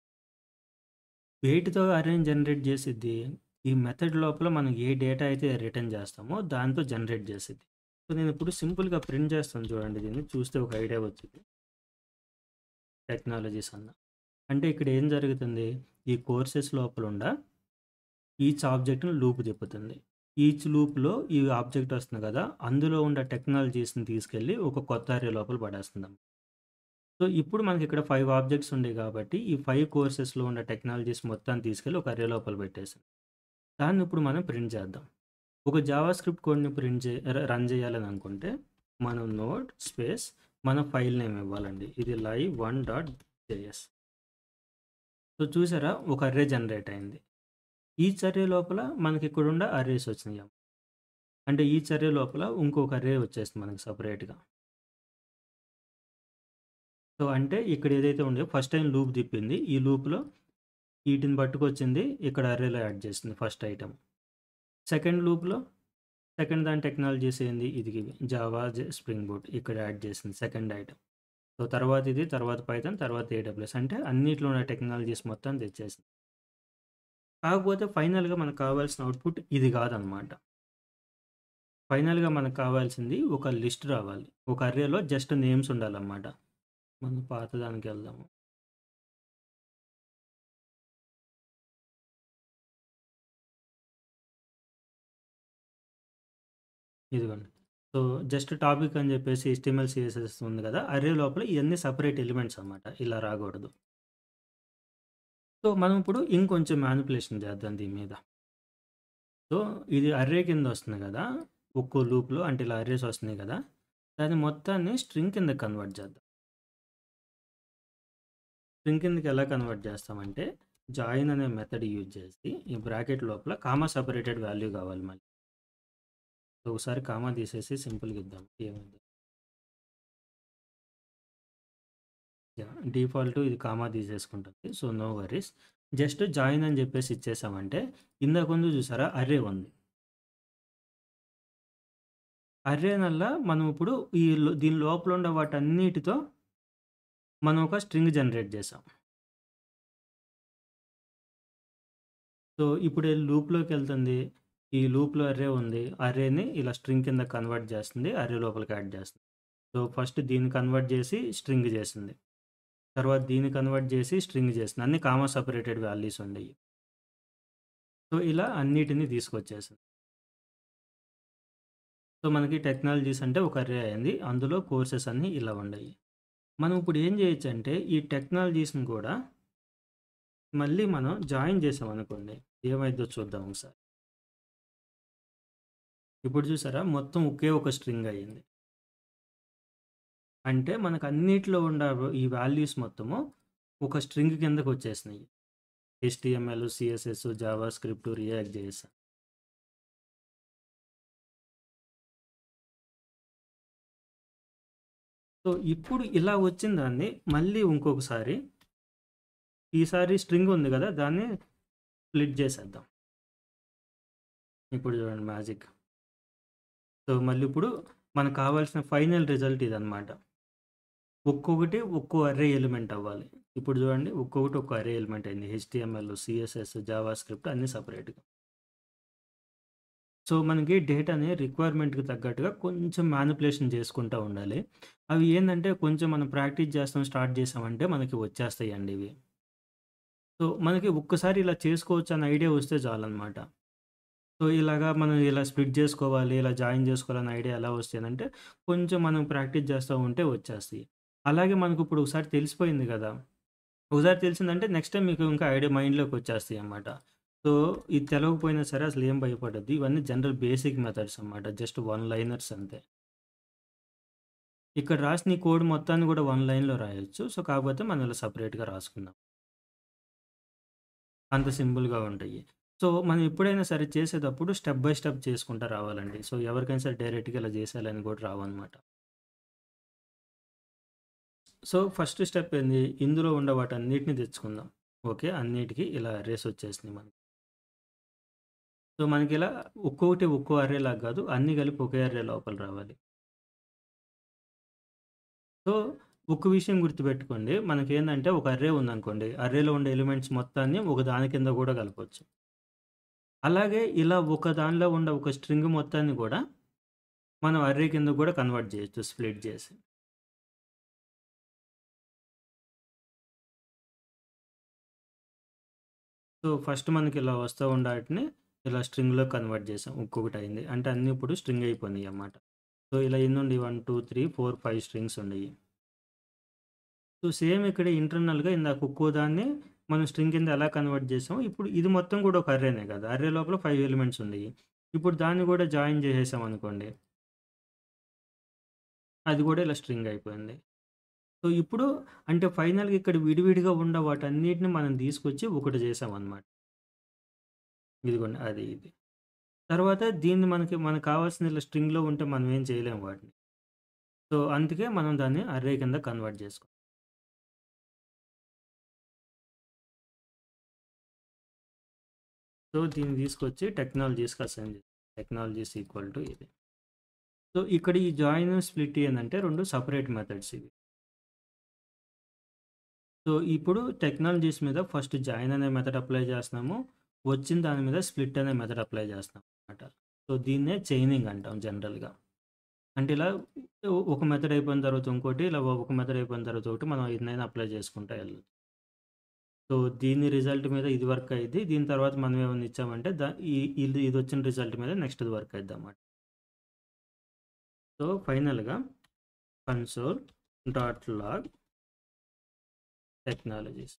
వేటితో అర్రేని జనరేట్ చేసిద్ది? ఈ మెథడ్ లోపల మనం ఏ డేటా అయితే రిటర్న్ చేస్తామో దాంతో జనరేట్ చేసిద్ది. సో, నేను ఇప్పుడు సింపుల్‌గా ప్రింట్ చేస్తాను చూడండి దీన్ని చూస్తే ఒక ఐడియా వచ్చిద్ది. టెక్నాలజీస్ అన్నా. అంటే ఇక్కడ ఏం జరుగుతుంది? ఈ కోర్సెస్ లోపలుండ ఈచ్ ఆబ్జెక్ట్‌ని లూప్ తిప్పుతుంది. ఈచ్ లూప్‌లో ఈ ఆబ్జెక్ట్ వస్తుంది కదా! అందులో ఉండే టెక్నాలజీస్‌ని తీసుకెళ్ళి ఒక కొత్త అర్రే లోపల పడేస్తుందన్నమాట. సో, ఇప్పుడు మనకి ఇక్కడ 5 ఆబ్జెక్ట్స్ ఉన్నాయి కాబట్టి ఈ 5 కోర్సెస్‌లో ఉన్న టెక్నాలజీస్ మొత్తాన్ని తీసుకెళ్ళి ఒక అర్రే లోపల పెట్టేసింది. దాన్ని ఇప్పుడు మనం ప్రింట్ చేద్దాం. ఒక జావా స్క్రిప్ట్ కోడ్‌ని ప్రింట్ చే ర రన్ చేయాలని అనుకుంటే మనం నోడ్ స్పేస్ మన ఫైల్ నేమ్ ఇవ్వాలండి. ఇది లైవ్ 1 డాట్ జేఎస్. సో, చూసారా ఒక అర్రే జనరేట్ అయింది. ఈచ్ అర్రే లోపల మనకి ఇక్కడుండే అర్రేస్ వచ్చినాయి. అంటే ఈచ్ అర్రే లోపల ఇంకొక అర్రే వచ్చేసింది మనకి సెపరేట్‌గా. సో, అంటే ఇక్కడ ఏదైతే ఉందో ఫస్ట్ టైమ్ లూప్ తిప్పింది. ఈ లూప్‌లో ఈటిని పట్టుకొచ్చింది. ఇక్కడ అర్రేలో యాడ్ చేసింది ఫస్ట్ ఐటెమ్. సెకండ్ లూప్‌లో సెకండ్ దాని టెక్నాలజీస్ ఏంది? ఇది జావా, జ స్ప్రింగ్ బూట్ ఇక్కడ యాడ్ చేసింది సెకండ్ ఐటెమ్. సో, తర్వాత ఇది, తర్వాత పైథాన్, తర్వాత ఏడబ్ల్యూఎస్ అంటే అన్నిట్లో ఉన్న టెక్నాలజీస్ మొత్తం తెచ్చేసింది. కాకపోతే ఫైనల్‌గా మనకు కావాల్సిన అవుట్‌పుట్ ఇది కాదనమాట. ఫైనల్‌గా మనకు కావాల్సింది ఒక లిస్ట్ రావాలి. ఒక అర్రేలో జస్ట్ నేమ్స్ ఉండాలన్నమాట. మనం పాత దానికెళ్దాము. ఇదిగోండి. సో, జస్ట్ టాపిక్ అని చెప్పేసి హెచ్‌టీఎంఎల్, సీఎస్ఎస్ ఉంది కదా! అర్రే లోపల ఇయన్నీ సెపరేట్ ఎలిమెంట్స్ అన్నమాట. ఇలా రాకూడదు. సో, మనం ఇప్పుడు ఇంకొంచెం మానిప్యులేషన్ చేద్దాం దీని మీద. సో, ఇది అర్రే కింద వస్తుంది కదా! ఒక్కో లూప్‌లో అంటే ఇలా అర్రేస్ వస్తున్నాయి కదా! దాన్ని మొత్తాన్ని స్ట్రింగ్ కిందకి కన్వర్ట్ చేద్దాం. స్ట్రింగ్ కిందకి ఎలా కన్వర్ట్ చేస్తామంటే జాయిన్ అనే మెథడ్ యూజ్ చేసి ఈ బ్రాకెట్ లోపల కామా సెపరేటెడ్ వాల్యూ కావాలి మళ్ళీ. సో, ఒకసారి కామా తీసేసి సింపుల్‌గా ఇద్దాం. ఏమైంది? యాహ్! డిఫాల్ట్ ఇది కామా తీసేసుకుంటుంది. So, no worries. Just join అని చెప్పేసి ఇచ్చేసామంటే ఇందాక ఉంది చూసారా? అర్రే ఉంది. అర్రేనల్లా మనం ఇప్పుడు ఈ లో దీని లోపల ఉండే వాటన్నిటితో మనం ఒక స్ట్రింగ్ జనరేట్ చేసాం. సో, ఇప్పుడు లూప్‌లోకెళ్తుంది. ఈ లూప్‌లో అర్రే ఉంది. అర్రేని ఇలా స్ట్రింగ్ కింద కన్వర్ట్ చేస్తుంది. అర్రే లోపలికి యాడ్ చేస్తుంది. సో, ఫస్ట్ దీన్ని కన్వర్ట్ చేసి స్ట్రింగ్ చేసింది. తర్వాత దీన్ని కన్వర్ట్ చేసి స్ట్రింగ్ చేసింది. అన్ని కామా సెపరేటెడ్ వాల్యూస్ ఉండేయి. సో, ఇలా అన్నిటిని తీసుకొచ్చేసింది. సో, మనకి టెక్నాలజీస్ అంటే ఒక అర్రే అయింది. అందులో కోర్సెస్ అన్నీ ఇలా ఉండయి. మనం ఇప్పుడు ఏం చేయొచ్చంటే, ఈ టెక్నాలజీస్‌ని కూడా మళ్ళీ మనం జాయిన్ చేసామనుకోండి. ఏమైద్దో చూద్దాం ఒకసారి. ఇప్పుడు చూసారా? మొత్తం ఒకే ఒక స్ట్రింగ్ అయింది. అంటే మనకు అన్నిట్లో ఉన్న ఈ వాల్యూస్ మొత్తము ఒక స్ట్రింగ్ కిందకొచ్చేసినాయి. HTML, CSS, JavaScript, React JS. So, ఇప్పుడు ఇలా వచ్చిన దాన్ని మళ్ళీ ఇంకొకసారి ఈసారి స్ట్రింగ్ ఉంది గదా! దాన్ని స్ప్లిట్ చేసేద్దాం. ఇప్పుడు చూడండి మ్యాజిక్. సో, మళ్ళీ ఇప్పుడు మనకు కావాల్సిన ఫైనల్ రిజల్ట్ ఇదనమాట. ఒక్కొక్కటి ఒక్కో అర్రే ఎలిమెంట్ అవ్వాలి. ఇప్పుడు చూడండి ఒక్కొక్కటి ఒక్కో అర్రే ఎలిమెంట్ అయింది. హెచ్‌టీఎంఎల్, సీఎస్ఎస్, జావా స్క్రిప్ట్ అన్నీ సెపరేట్‌గా. సో, మనకి డేటాని రిక్వైర్మెంట్‌కి తగ్గట్టుగా కొంచెం మ్యానిప్యులేషన్ చేసుకుంటా ఉండాలి. అవి ఏందంటే కొంచెం మనం ప్రాక్టీస్ చేస్తాం స్టార్ట్ చేసామంటే మనకి వచ్చేస్తాయండి ఇవి. సో, మనకి ఒక్కసారి ఇలా చేసుకోవచ్చు అన్న ఐడియా వస్తే చాలనమాట. సో, ఇలాగా మనం ఇలా స్ప్లిట్ చేసుకోవాలి, ఇలా జాయిన్ చేసుకోవాలన్న ఐడియా ఎలా వస్తదంటే కొంచెం మనం ప్రాక్టీస్ చేస్తా ఉంటే వచ్చేస్తాయి. అలాగే మనకు ఇప్పుడు ఒకసారి తెలిసిపోయింది గదా! ఒకసారి తెలిసిందంటే నెక్స్ట్ టైమ్ మీకు ఇంకా ఐడియా మైండ్‌లోకి వచ్చేస్తాయన్నమాట. సో, ఇది తెలవకపోయినా సరే అసలు ఏం భయపడొద్దు. ఇవన్నీ జనరల్ బేసిక్ మెథడ్స్ అన్నమాట. జస్ట్ వన్ లైనర్స్ అంతే. ఇక్కడ రాసిన ఈ కోడ్ మొత్తాన్ని కూడా వన్ లైన్‌లో రాయొచ్చు. సో, కాకపోతే మనం ఇలా సెపరేట్‌గా రాసుకుందాం. అంత సింపుల్‌గా ఉంటాయి. సో, మనం ఎప్పుడైనా సరే చేసేటప్పుడు స్టెప్ బై స్టెప్ చేసుకుంటా రావాలండి. సో, ఎవరికైనా సరే డైరెక్ట్‌గా ఇలా చేసేయాలని కూడా రావన్నమాట. సో, ఫస్ట్ స్టెప్ ఏంది? ఇందులో ఉన్న వాటన్నిటిని తెచ్చుకుందాం. ఓకే. అన్నిటికి ఇలా అర్రేస్ వచ్చేసినాయి మనకి. సో, మనకిలా ఒక్కొక్కటి ఒక్కో అర్రే లాగా కాదు. అన్నీ కలిపి ఒకే అర్రే లోపల రావాలి. సో, ఒక విషయం గుర్తుపెట్టుకోండి. మనకేందంటే ఒక అర్రే ఉందనుకోండి. అర్రేలో ఉండే ఎలిమెంట్స్ మొత్తాన్ని ఒక దాని కింద కూడా కలపొచ్చు. అలాగే ఇలా ఒక దానిలో ఉన్న ఒక స్ట్రింగ్ మొత్తాన్ని కూడా మనం అర్రే కింద కూడా కన్వర్ట్ చేయొచ్చు స్ప్లిట్ చేసి. సో, ఫస్ట్ మనకి ఇలా వస్తా ఉన్న ఆటిని ఇలా స్ట్రింగ్‌లో కన్వర్ట్ చేసాం. ఒక్కొక్కటి అయింది. అంటే అన్నీ ఇప్పుడు స్ట్రింగ్ అయిపోయినాయి అన్నమాట. సో, ఇలా ఎన్నుండి 1, 2, 3, 4, 5 స్ట్రింగ్స్ ఉన్నాయి. సో, సేమ్ ఇక్కడ ఇంటర్నల్‌గా ఇందాక ఒక్కో దాన్ని మనం స్ట్రింగ్ కింద ఎలా కన్వర్ట్ చేసామో ఇప్పుడు ఇది మొత్తం కూడా ఒక అర్రేనే కదా! అర్రే లోపల 5 ఎలిమెంట్స్ ఉన్నాయి. ఇప్పుడు దాన్ని కూడా జాయిన్ చేసేసామనుకోండి. అది కూడా ఇలా స్ట్రింగ్ అయిపోయింది. సో, ఇప్పుడు అంటే ఫైనల్‌గా ఇక్కడ విడివిడిగా ఉన్న వాటన్నిటిని మనం తీసుకొచ్చి ఒకటి చేసామన్నమాట. ఇదిగోండి అది ఇది. తర్వాత దీన్ని మనకి మనకు కావాల్సిన ఇలా స్ట్రింగ్‌లో ఉంటే మనం ఏం చేయలేము వాటిని. సో, అందుకే మనం దాన్ని అర్రే కింద కన్వర్ట్ చేసుకున్నాం. సో, దీన్ని తీసుకొచ్చి టెక్నాలజీస్‌కి అసైన్ చేసాం. టెక్నాలజీస్ ఈక్వల్ టు ఇది. సో, ఇక్కడ ఈ జాయిన్, స్ప్లిట్ ఏందంటే 2 సెపరేట్ మెథడ్స్ ఇవి. సో, ఇప్పుడు టెక్నాలజీస్ మీద ఫస్ట్ జాయిన్ అనే మెథడ్ అప్లై చేస్తున్నాము. వచ్చిన దాని మీద స్ప్లిట్ అనే మెథడ్ అప్లై చేస్తున్నాం అన్నమాట. సో, దీన్నే చైనింగ్ అంటాం జనరల్‌గా. అంటే ఇలా ఒక మెథడ్ అయిపోయిన తర్వాత ఇంకోటి, ఇలా ఒక మెథడ్ అయిపోయిన తర్వాత ఒకటి మనం ఎన్నైనా అప్లై చేసుకుంటా వెళ్ళొచ్చు. సో, దీని రిజల్ట్ మీద ఇది వర్క్ అయ్యిద్ది. దీని తర్వాత మనం ఏమన్నా ఇచ్చామంటే ద ఈ ఇది ఇదొచ్చిన రిజల్ట్ మీద నెక్స్ట్‌ది వర్క్ అయిద్దన్నమాట. సో, ఫైనల్‌గా కన్సోల్ డాట్ లాగ్ టెక్నాలజీస్.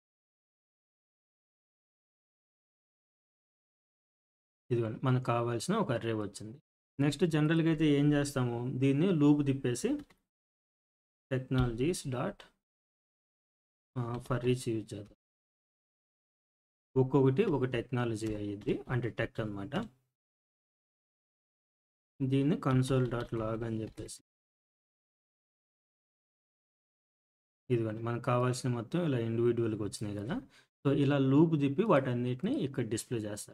ఇదిగోండి మనకు కావాల్సిన ఒక అర్రే వచ్చింది. నెక్స్ట్ జనరల్‌గా అయితే ఏం చేస్తాము? దీన్ని లూప్ తిప్పేసి technologies dot ah, for each use చేద్దాం. ఒక్కొక్కటి ఒక టెక్నాలజీ అయ్యిద్ది. అంటే టెక్ అన్నమాట. దీన్ని కన్సోల్ డాట్ లాగ్ అని చెప్పేసి. ఇదిగోండి మనకు కావాల్సిన మొత్తం ఇలా ఇండివిడ్యువల్‌గా వచ్చినాయి కదా! సో, ఇలా లూప్ తిప్పి వాటన్నిటిని ఇక్కడ డిస్‌ప్లే చేస్తారు.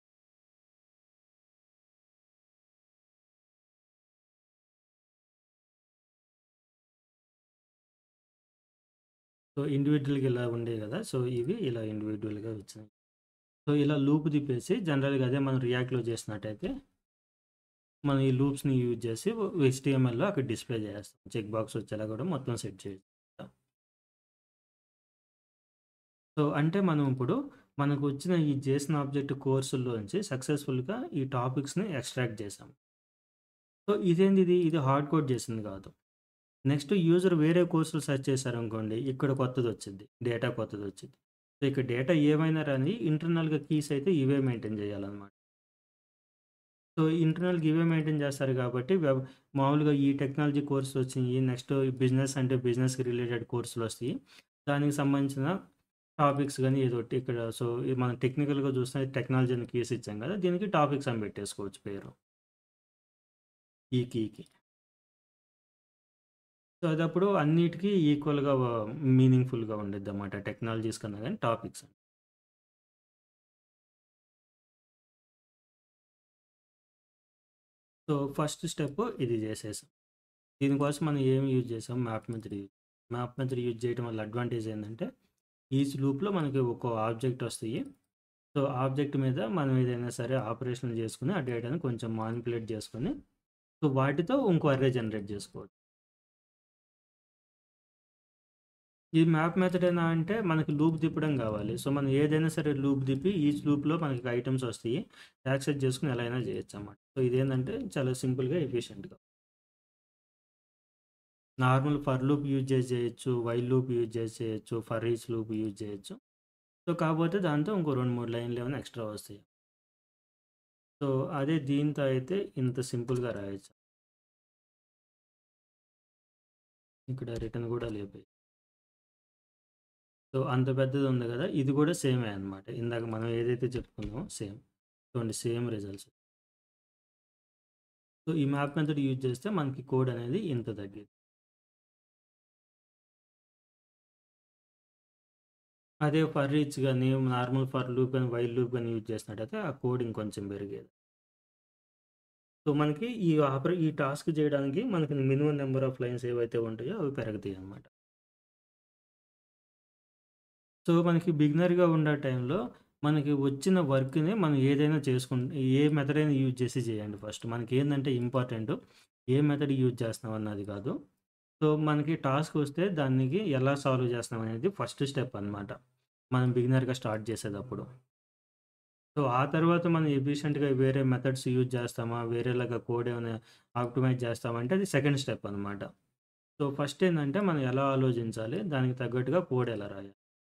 సో, ఇండివిడ్యువల్‌గా ఇలా ఉండేవి కదా! సో, ఇవి ఇలా ఇండివిడ్యువల్‌గా వచ్చినాయి. సో, ఇలా లూప్ తిప్పేసి జనరల్‌గా అదే మనం రియాక్ట్‌లో చేసినట్టయితే మనం ఈ లూప్స్‌ని యూజ్ చేసి హెచ్‌టీఎంఎల్‌లో అక్కడ డిస్‌ప్లే చేసేస్తాం. చెక్ బాక్స్ వచ్చేలా కూడా మొత్తం సెట్ చేయొచ్చు. సో, అంటే మనం ఇప్పుడు మనకు వచ్చిన ఈ జేసన్ ఆబ్జెక్ట్ కోర్సుల్లోంచి సక్సెస్‌ఫుల్‌గా ఈ టాపిక్స్‌ని ఎక్స్ట్రాక్ట్ చేసాం. సో, ఇదేందిది? ఇది హార్డ్ కోడ్ చేసింది కాదు. నెక్స్ట్ యూజర్ వేరే కోర్సులు సెర్చ్ చేశారనుకోండి. ఇక్కడ కొత్తదొచ్చిద్ది. డేటా కొత్తదొచ్చిద్ది. సో, ఇక్కడ డేటా ఏమైనా రాని ఇంటర్నల్‌గా కీస్ అయితే ఇవే మెయింటైన్ చేయాలనమాట. సో, ఇంటర్నల్‌గా ఇవే మెయింటైన్ చేస్తారు కాబట్టి వెబ్ మామూలుగా ఈ టెక్నాలజీ కోర్సులు వచ్చినియి. నెక్స్ట్ బిజినెస్ అంటే బిజినెస్‌కి రిలేటెడ్ కోర్సులొస్తాయి. దానికి సంబంధించిన టాపిక్స్ గాని ఏదోకటి ఇక్కడ సో, ఇది మనం టెక్నికల్‌గా చూస్తే టెక్నాలజీ అని కీస్ ఇచ్చాం కదా! దీనికి టాపిక్స్ అని పెట్టేసుకోవచ్చు పేరు. ఈ కీకి. సో, అదప్పుడు అన్నిటికి ఈక్వల్‌గా వ మీనింగ్‌ఫుల్‌గా ఉండిద్దనమాట. టెక్నాలజీస్ కన్నా గాని టాపిక్స్. సో, ఫస్ట్ స్టెప్ ఇది చేసేసాం. దీనికోసం మనం ఏమి యూజ్ చేసాం? Map method use map method use చేయడం వల్ల అడ్వాంటేజ్ ఏందంటే, ఈచ్ లూప్‌లో మనకి ఒక్కో ఆబ్జెక్ట్ వస్తాయి. సో, ఆబ్జెక్ట్ మీద మనం ఏదైనా సరే ఆపరేషన్‌లు చేసుకొని, ఆ డేటాని కొంచెం మానిప్యులేట్ చేసుకొని, సో, వాటితో ఇంకో అర్రే జనరేట్ చేసుకోవచ్చు. ఈ మ్యాప్ మెథడేనా అంటే మనకి లూప్ తిప్పడం కావాలి. సో, మనం ఏదైనా సరే లూప్ తిప్పి ఈచ్ లూప్‌లో మనకి ఐటెమ్స్ వస్తాయి. యాక్సెస్ చేసుకొని ఎలా అయినా చేయొచ్చనమాట. సో, ఇదేందంటే చాలా సింపుల్‌గా, ఎఫిషియెంట్‌గా. నార్మల్ ఫర్ లూప్ యూజ్ చేసి చేయొచ్చు. వైల్ లూప్ యూజ్ చేసి చేయొచ్చు. ఫర్ ఈచ్ లూప్ యూజ్ చేయొచ్చు. సో, కాకపోతే దాంతో ఇంకో 2, 3 లైన్‌లు ఏమైనా ఎక్స్‌ట్రా వస్తాయి. సో, అదే దీంతో అయితే ఇంత సింపుల్‌గా రాయొచ్చు. ఇక్కడ రిటర్న్ కూడా లేపాయి. సో, అంత పెద్దది ఉంది కదా! ఇది కూడా సేమే అనమాట. ఇందాక మనం ఏదైతే చెప్పుకున్నామో సేమ్. చూడండి సేమ్ రిజల్ట్స్. సో, ఈ మ్యాప్ మెథడ్ యూజ్ చేస్తే మనకి కోడ్ అనేది ఇంత తగ్గిద్ది. అదే ఫర్ ఈచ్ గాని, నార్మల్ ఫర్ లూప్ గాని, వైల్ లూప్ గాని యూజ్ చేసినట్టయితే ఆ కోడ్ ఇంకొంచెం పెరిగేది. సో, మనకి ఈ ఆపరే ఈ టాస్క్ చేయడానికి మనకి మినిమమ్ నంబర్ ఆఫ్ లైన్స్ ఏవైతే ఉంటాయో అవి పెరుగుతాయన్నమాట. సో, మనకి బిగినర్‌గా ఉండే టైంలో మనకి వచ్చిన వర్క్‌ని మనం ఏదైనా చేసుకుం ఏ మెథడ్ అయినా యూజ్ చేసి చేయండి ఫస్ట్. మనకేందంటే ఇంపార్టెంట్ ఏ మెథడ్ యూజ్ చేస్తున్నాం అన్నది కాదు. సో, మనకి టాస్క్ వస్తే దానికి ఎలా సాల్వ్ చేస్తున్నాం అనేది ఫస్ట్ స్టెప్ అనమాట. మనం బిగినర్‌గా స్టార్ట్ చేసేటప్పుడు. సో, ఆ తర్వాత మనం ఎఫిషియెంట్‌గా వేరే మెథడ్స్ యూజ్ చేస్తామా? వేరేలాగా కోడ్ ఏమైనా ఆప్టిమైజ్ చేస్తామా? అంటే అది సెకండ్ స్టెప్ అనమాట. సో, ఫస్ట్ ఏందంటే మనం ఎలా ఆలోచించాలి? దానికి తగ్గట్టుగా కోడ్ ఎలా రాయాలి?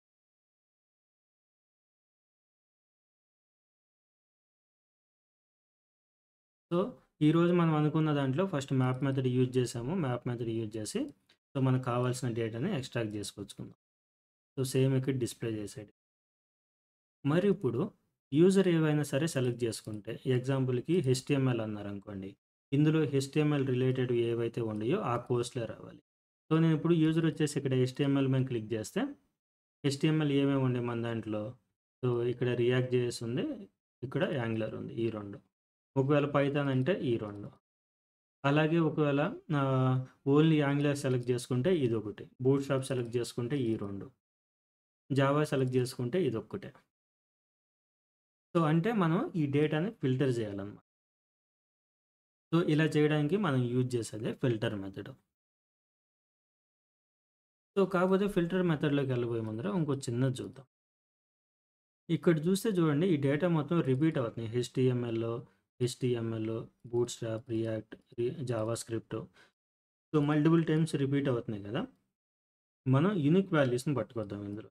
సో, ఈరోజు మనం అనుకున్న దాంట్లో ఫస్ట్ మ్యాప్ మెథడ్ యూజ్ చేసాము. మ్యాప్ మెథడ్ యూజ్ చేసి సో, మనకు కావాల్సిన డేటాని ఎక్స్ట్రాక్ట్ చేసుకొచ్చుకుందాం. సో, సేమ్ ఇక్కడ డిస్‌ప్లే చేసేది. మరి ఇప్పుడు యూజర్ ఏవైనా సరే సెలెక్ట్ చేసుకుంటే ఎగ్జాంపుల్‌కి హెచ్‌టీఎంఎల్ అన్నారనుకోండి. ఇందులో హెచ్‌టీఎంఎల్ రిలేటెడ్‌వి ఏవైతే ఉన్నాయో ఆ కోర్స్‌లే రావాలి. సో, నేను ఇప్పుడు యూజర్ వచ్చేసి ఇక్కడ హెచ్‌టీఎంఎల్ మీద క్లిక్ చేస్తే హెచ్‌టీఎంఎల్ ఏమేమి ఉన్నాయి మన దాంట్లో? సో, ఇక్కడ రియాక్ట్ జేఎస్ ఉంది. ఇక్కడ యాంగులర్ ఉంది. ఈ 2. ఒకవేళ పైథాన్ అంటే ఈ 2. అలాగే ఒకవేళ ఆహ్, ఓన్లీ యాంగులర్ సెలెక్ట్ చేసుకుంటే ఇదొకటి. బూట్‌స్ట్రాప్ సెలెక్ట్ చేసుకుంటే ఈ 2. జావా సెలెక్ట్ చేసుకుంటే ఇదొక్కటే. సో, అంటే మనం ఈ డేటాని ఫిల్టర్ చేయాలన్నమాట. సో, ఇలా చేయడానికి మనం యూజ్ చేసేదే ఫిల్టర్ మెథడ్. సో, కాకపోతే ఫిల్టర్ మెథడ్‌లోకి వెళ్ళబోయే ముందర ఇంకో చిన్నది చూద్దాం. ఇక్కడ చూస్తే చూడండి ఈ డేటా మొత్తం రిపీట్ అవుతున్నాయి. హెచ్‌టీఎంఎల్, హెచ్‌టీఎంఎల్, బూట్‌స్ట్రాప్, రియాక్ట్, రి JavaScript. So, multiple times repeat అవుతున్నాయి కదా! మనం యూనిక్ వాల్యూస్‌ని పట్టుకొద్దాం ఇందులో.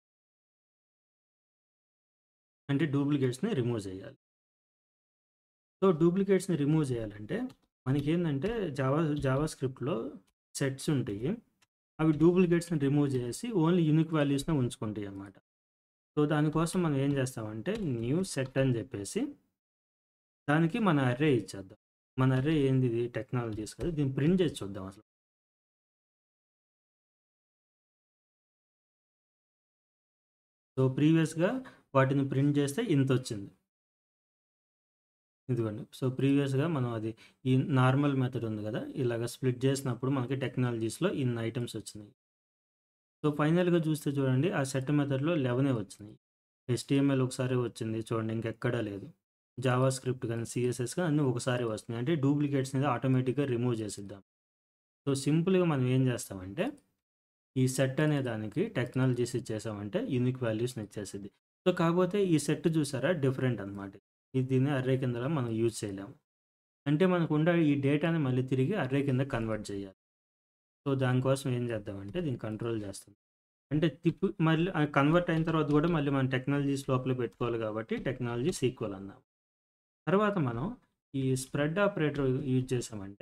అంటే డూప్లికేట్స్‌ని రిమూవ్ చేయాలి. సో, డూప్లికేట్స్‌ని రిమూవ్ చేయాలంటే మనకేందంటే జావా జావాస్క్రిప్ట్‌లో సెట్స్ ఉంటాయి. అవి డూప్లికేట్స్‌ని రిమూవ్ చేసి ఓన్లీ యూనిక్ వాల్యూస్‌నే ఉంచుకుంటాయన్నమాట. సో, దానికోసం మనం ఏం చేస్తామంటే న్యూ సెట్ అని చెప్పేసి దానికి మన అర్రే ఇచ్చేద్దాం. మన అర్రే ఏందిది? టెక్నాలజీస్ కదా! దీన్ని ప్రింట్ చేసి చూద్దాం అసలు. సో, ప్రీవియస్‌గా వాటిని ప్రింట్ చేస్తే ఇంతొచ్చింది. ఇదిగోండి. సో, ప్రీవియస్‌గా మనం అది ఈ నార్మల్ మెథడ్ ఉంది కదా! ఇలాగ స్ప్లిట్ చేసినప్పుడు మనకి టెక్నాలజీస్‌లో ఇన్ని ఐటెమ్స్ వచ్చినాయి. సో, ఫైనల్‌గా చూస్తే చూడండి ఆ సెట్ మెథడ్‌లో 11 వచ్చినాయి. హెచ్‌టీఎంఎల్ ఒకసారే వచ్చింది. చూడండి ఇంకెక్కడా లేదు. జావాస్క్రిప్ట్ గాని, సీఎస్ఎస్ గాని అన్నీ ఒకసారే వస్తున్నాయి. అంటే డూప్లికేట్స్‌ని ఆటోమేటిక్‌గా రిమూవ్ చేసిద్దాం. సో, సింపుల్‌గా మనం ఏం చేస్తామంటే ఈ సెట్ అనే దానికి టెక్నాలజీస్ ఇచ్చేసామంటే యూనిక్ వాల్యూస్‌ని ఇచ్చేసిద్ది. సో, కాకపోతే ఈ సెట్ చూసారా డిఫరెంట్ అనమాట. ఇది దీన్ని అర్రే కిందలా మనం యూజ్ చేయలేము. అంటే మనకుండే ఈ డేటాని మళ్ళీ తిరిగి అర్రే కింద కన్వర్ట్ చేయాలి. సో, దానికోసం ఏం చేద్దామంటే దీన్ని కంట్రోల్ చేస్తాం. అంటే తిప్పి మళ్ళీ ఆహ్, కన్వర్ట్ అయిన తర్వాత కూడా మళ్ళీ మనం టెక్నాలజీస్ లోపలే పెట్టుకోవాలి కాబట్టి టెక్నాలజీస్ ఈక్వల్ అన్నాం. తర్వాత మనం ఈ స్ప్రెడ్ ఆపరేటర్ యూజ్ చేసామంటే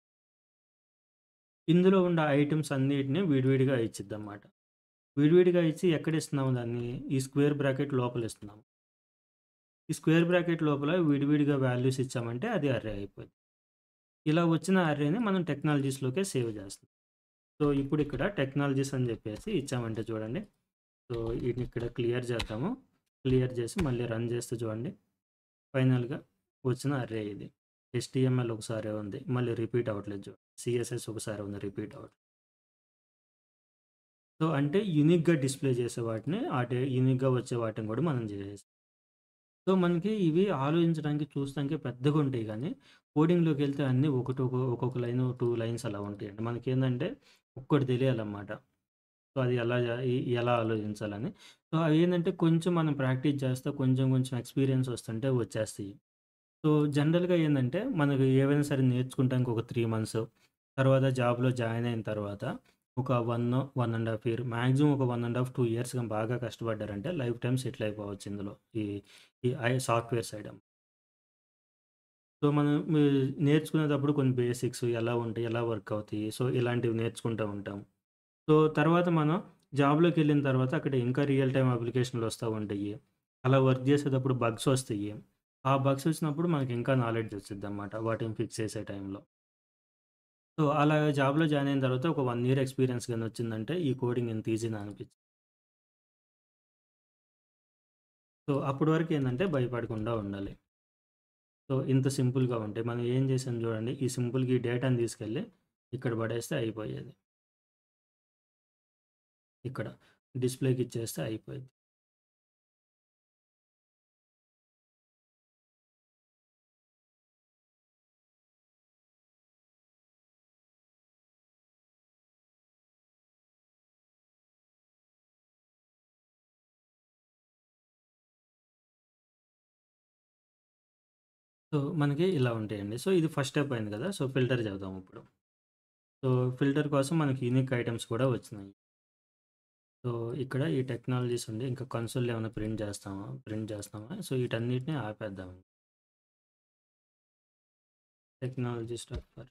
ఇందులో ఉన్న ఐటెమ్స్ అన్నిటిని విడివిడిగా ఇచ్చిద్దనమాట. విడివిడిగా ఇచ్చి ఎక్కడ ఇస్తున్నాము దాన్ని? ఈ స్క్వేర్ బ్రాకెట్ లోపల ఇస్తున్నాము. ఈ స్క్వేర్ బ్రాకెట్ లోపల విడివిడిగా వాల్యూస్ ఇచ్చామంటే అది అర్రే అయిపోద్ది. ఇలా వచ్చిన అర్రేని మనం టెక్నాలజీస్‌లోకే సేవ్ చేస్తాం. సో, ఇప్పుడు ఇక్కడ టెక్నాలజీస్ అని చెప్పేసి ఇచ్చామంటే చూడండి. సో, వీటిని ఇక్కడ క్లియర్ చేద్దాము. క్లియర్ చేసి మళ్ళీ రన్ చేస్తే చూడండి. ఫైనల్‌గా వచ్చిన అర్రే ఇది. హెచ్‌టీఎంఎల్ ఒకసారే ఉంది. మళ్ళీ రిపీట్ అవ్వట్లేదు చూడండి. సీఎస్ఎస్ ఒకసారి ఉంది రిపీట్ అవ్వట్లేదు. సో, అంటే యూనిక్‌గా డిస్‌ప్లే చేసే వాటిని అటే యూనిక్‌గా వచ్చే వాటిని కూడా మనం చేసేసాం. సో, మనకి ఇవి ఆలోచించడానికి చూస్తానికి పెద్దగా ఉంటాయి గానీ, కోడింగ్‌లోకి వెళ్తే అన్నీ ఒకటి ఒక ఒక్కొక్క లైను 2 లైన్స్ అలా ఉంటాయండి. మనకేందంటే ఒక్కటి తెలియాలన్నమాట. సో, అది ఎలా జ ఎ ఎలా ఆలోచించాలని. సో, అవేందంటే కొంచెం మనం ప్రాక్టీస్ చేస్తే కొంచెం కొంచెం ఎక్స్‌పీరియన్స్ వస్తుంటే వచ్చేస్తాయి. సో, జనరల్‌గా ఏందంటే మనకు ఏవైనా సరే నేర్చుకుంటానికి ఒక 3 మంత్స్, తర్వాత జాబ్‌లో జాయిన్ అయిన తర్వాత ఒక 1, 1 ½ ఇయర్ మాక్సిమం ఒక 1 ½ 2 ఇయర్స్ గాని బాగా కష్టపడ్డారంటే లైఫ్ టైమ్ సెటిల్ అయిపోవచ్చు ఇందులో. ఈ ఈ ఐ సాఫ్ట్‌వేర్ సైడ్. సో, మనం మీ నేర్చుకునేటప్పుడు కొన్ని బేసిక్స్ ఎలా ఉంటాయి? ఎలా వర్క్ అవుతాయి? సో, ఇలాంటివి నేర్చుకుంటూ ఉంటాం. సో, తర్వాత మనం జాబ్‌లోకెళ్ళిన తర్వాత అక్కడ ఇంకా రియల్ టైమ్ అప్లికేషన్‌లు వస్తా ఉంటాయి. అలా వర్క్ చేసేటప్పుడు బగ్స్ వస్తాయి. ఆ బగ్స్ వచ్చినప్పుడు మనకి ఇంకా నాలెడ్జ్ వచ్చిద్దనమాట. వాటిని ఫిక్స్ చేసే టైంలో. సో, అలా జాబ్‌లో జాయిన్ అయిన తర్వాత ఒక 1 ఇయర్ ఎక్స్‌పీరియన్స్ గాని వచ్చిందంటే ఈ కోడింగ్ ఇంత ఈజీనా అనిపిచ్చింది. సో, అప్పటి వరకు ఏందంటే భయపడకుండా ఉండాలి. సో, ఇంత సింపుల్‌గా ఉంటాయి. మనం ఏం చేసాం చూడండి. ఈ సింపుల్‌గా ఈ డేటాని తీసుకెళ్ళి ఇక్కడ పడేస్తే అయిపోయేది. ఇక్కడ డిస్‌ప్లేకి ఇచ్చేస్తే అయిపోయిద్ది. సో, మనకి ఇలా ఉంటాయండి. సో, ఇది ఫస్ట్ స్టెప్ అయింది కదా! సో, ఫిల్టర్ చెబుదాం ఇప్పుడు. సో, ఫిల్టర్ కోసం మనకి యూనిక్ ఐటెమ్స్ కూడా వచ్చినాయి. సో, ఇక్కడ ఈ టెక్నాలజీస్ ఉంది. ఇంకా కన్సోల్‌లో ఏమైనా ప్రింట్ చేస్తామా? ప్రింట్ చేస్తామా? సో, వీటన్నిటిని ఆపేద్దాం. టెక్నాలజీ స్టార్ ఫర్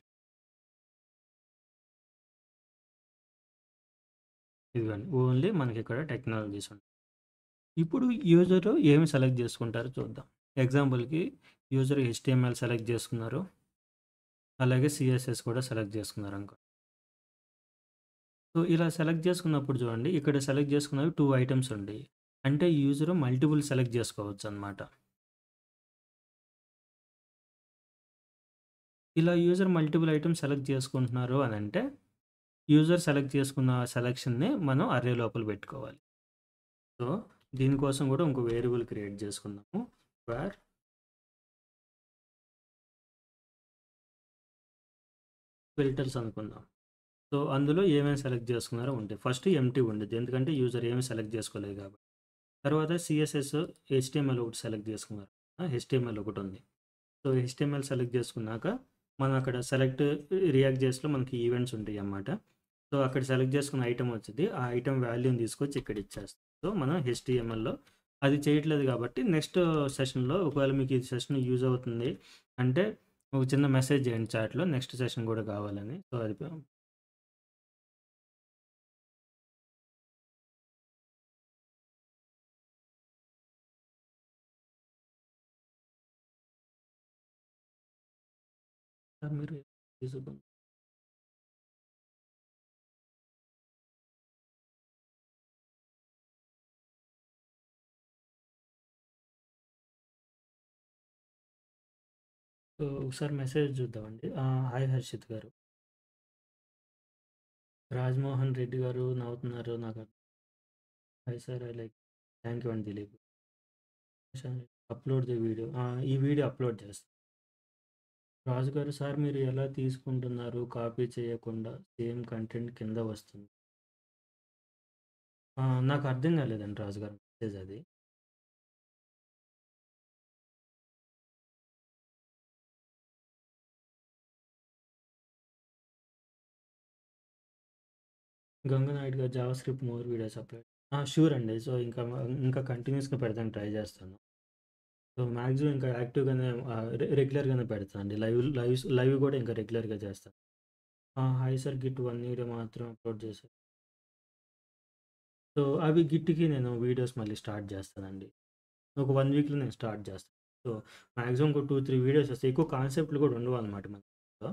ఇదిగోండి. ఓన్లీ మనకిక్కడ టెక్నాలజీస్ ఉంటాయి. ఇప్పుడు యూజరు ఏమి సెలెక్ట్ చేసుకుంటారో చూద్దాం. ఎగ్జాంపుల్‌కి యూజర్ హెచ్‌టీఎంఎల్ సెలెక్ట్ చేసుకున్నారు. అలాగే సీఎస్ఎస్ కూడా సెలెక్ట్ చేసుకున్నారనుకో. సో, ఇలా సెలెక్ట్ చేసుకున్నప్పుడు చూడండి. ఇక్కడ సెలెక్ట్ చేసుకున్నవి 2 ఐటెమ్స్ ఉంటాయి. అంటే యూజరు మల్టిపుల్ సెలెక్ట్ చేసుకోవచ్చనమాట. ఇలా యూజర్ మల్టిపుల్ ఐటెమ్స్ సెలెక్ట్ చేసుకుంటున్నారు అనంటే, యూజర్ సెలెక్ట్ చేసుకున్న సెలక్షన్‌ని మనం అర్రే లోపల పెట్టుకోవాలి. సో, దీనికోసం కూడా ఇంకో వేరియబుల్ క్రియేట్ చేసుకుందాము. వేర్ ఫిల్టర్స్ అనుకుందాం. సో, అందులో ఏమేమి సెలెక్ట్ చేసుకున్నారో ఉంటాయి. ఫస్ట్ ఎంప్టీ ఉండిద్ది. ఎందుకంటే యూజర్ ఏమి సెలెక్ట్ చేసుకోలేదు కాబట్టి. తర్వాత సీఎస్ఎస్, హెచ్‌టీఎంఎల్ ఒకటి సెలెక్ట్ చేసుకున్నారు. ఆ! హెచ్‌టీఎంఎల్ ఒకటుంది. సో, హెచ్‌టీఎంఎల్ సెలెక్ట్ చేసుకున్నాక మనం అక్కడ సెలెక్ట్ రియాక్ట్ జేస్‌లో మనకి ఈవెంట్స్ ఉంటాయన్నమాట. సో, అక్కడ సెలెక్ట్ చేసుకున్న ఐటెమ్ వచ్చిద్ది. ఆ ఐటెమ్ వాల్యూని తీసుకొచ్చి ఇక్కడ ఇచ్చేస్తాం. సో, మనం హెచ్‌టీఎంఎల్‌లో అది చేయట్లేదు కాబట్టి నెక్స్ట్ సెషన్‌లో ఒకవేళ మీకు ఈ సెషన్ యూజ్ అవుతుంది అంటే ఒక చిన్న మెసేజ్ చేయండి చాట్‌లో నెక్స్ట్ సెషన్ కూడా కావాలని. సో, అది ప సార్ మీరు యూజబుల్ సో, ఒకసారి మెసేజ్ చూద్దామండి. ఆహ్, హాయ్ హర్షిత్ గారు. రాజమోహన్ రెడ్డి గారు నవ్వుతున్నారు. నాకు hi sir I like thank you అండి దిలీప్. Upload the video. ఆ! ఈ వీడియో అప్‌లోడ్ చేస్తా. రాజు గారు సార్ మీరు ఎలా తీసుకుంటున్నారు? కాపీ చేయకుండా సేమ్ కంటెంట్ కింద వస్తుంది. ఆ! నాకు అర్థం కాలేదండి రాజు గారు మెసేజ్ అది. గంగనాయుడు గారు JavaScript more videos upload ఆ! షూర్ అండి. సో, ఇంకా ఇంకా కంటిన్యూయస్‌గా పెడతానికి ట్రై చేస్తాను. సో, మాక్సిమం ఇంకా యాక్టివ్‌గానే ఆహ్, రె రెగ్యులర్‌గానే పెడతానండి. లైవ్ లైవ్స్ లైవ్ గూడా ఇంకా రెగ్యులర్‌గా చేస్తాను. ఆ! హాయ్ సార్ గిట్ 1 వీడియో మాత్రం అప్లోడ్ చేశారు. సో, అవి గిట్‌కి నేను వీడియోస్ మళ్ళీ స్టార్ట్ చేస్తానండి. ఒక 1 వీక్‌లో నేను స్టార్ట్ చేస్తాను. సో, మాక్సిమం ఒక 2, 3 వీడియోస్ వస్తాయి. ఎక్కువ కాన్సెప్ట్‌లు కూడా ఉండవనమాట మనలో.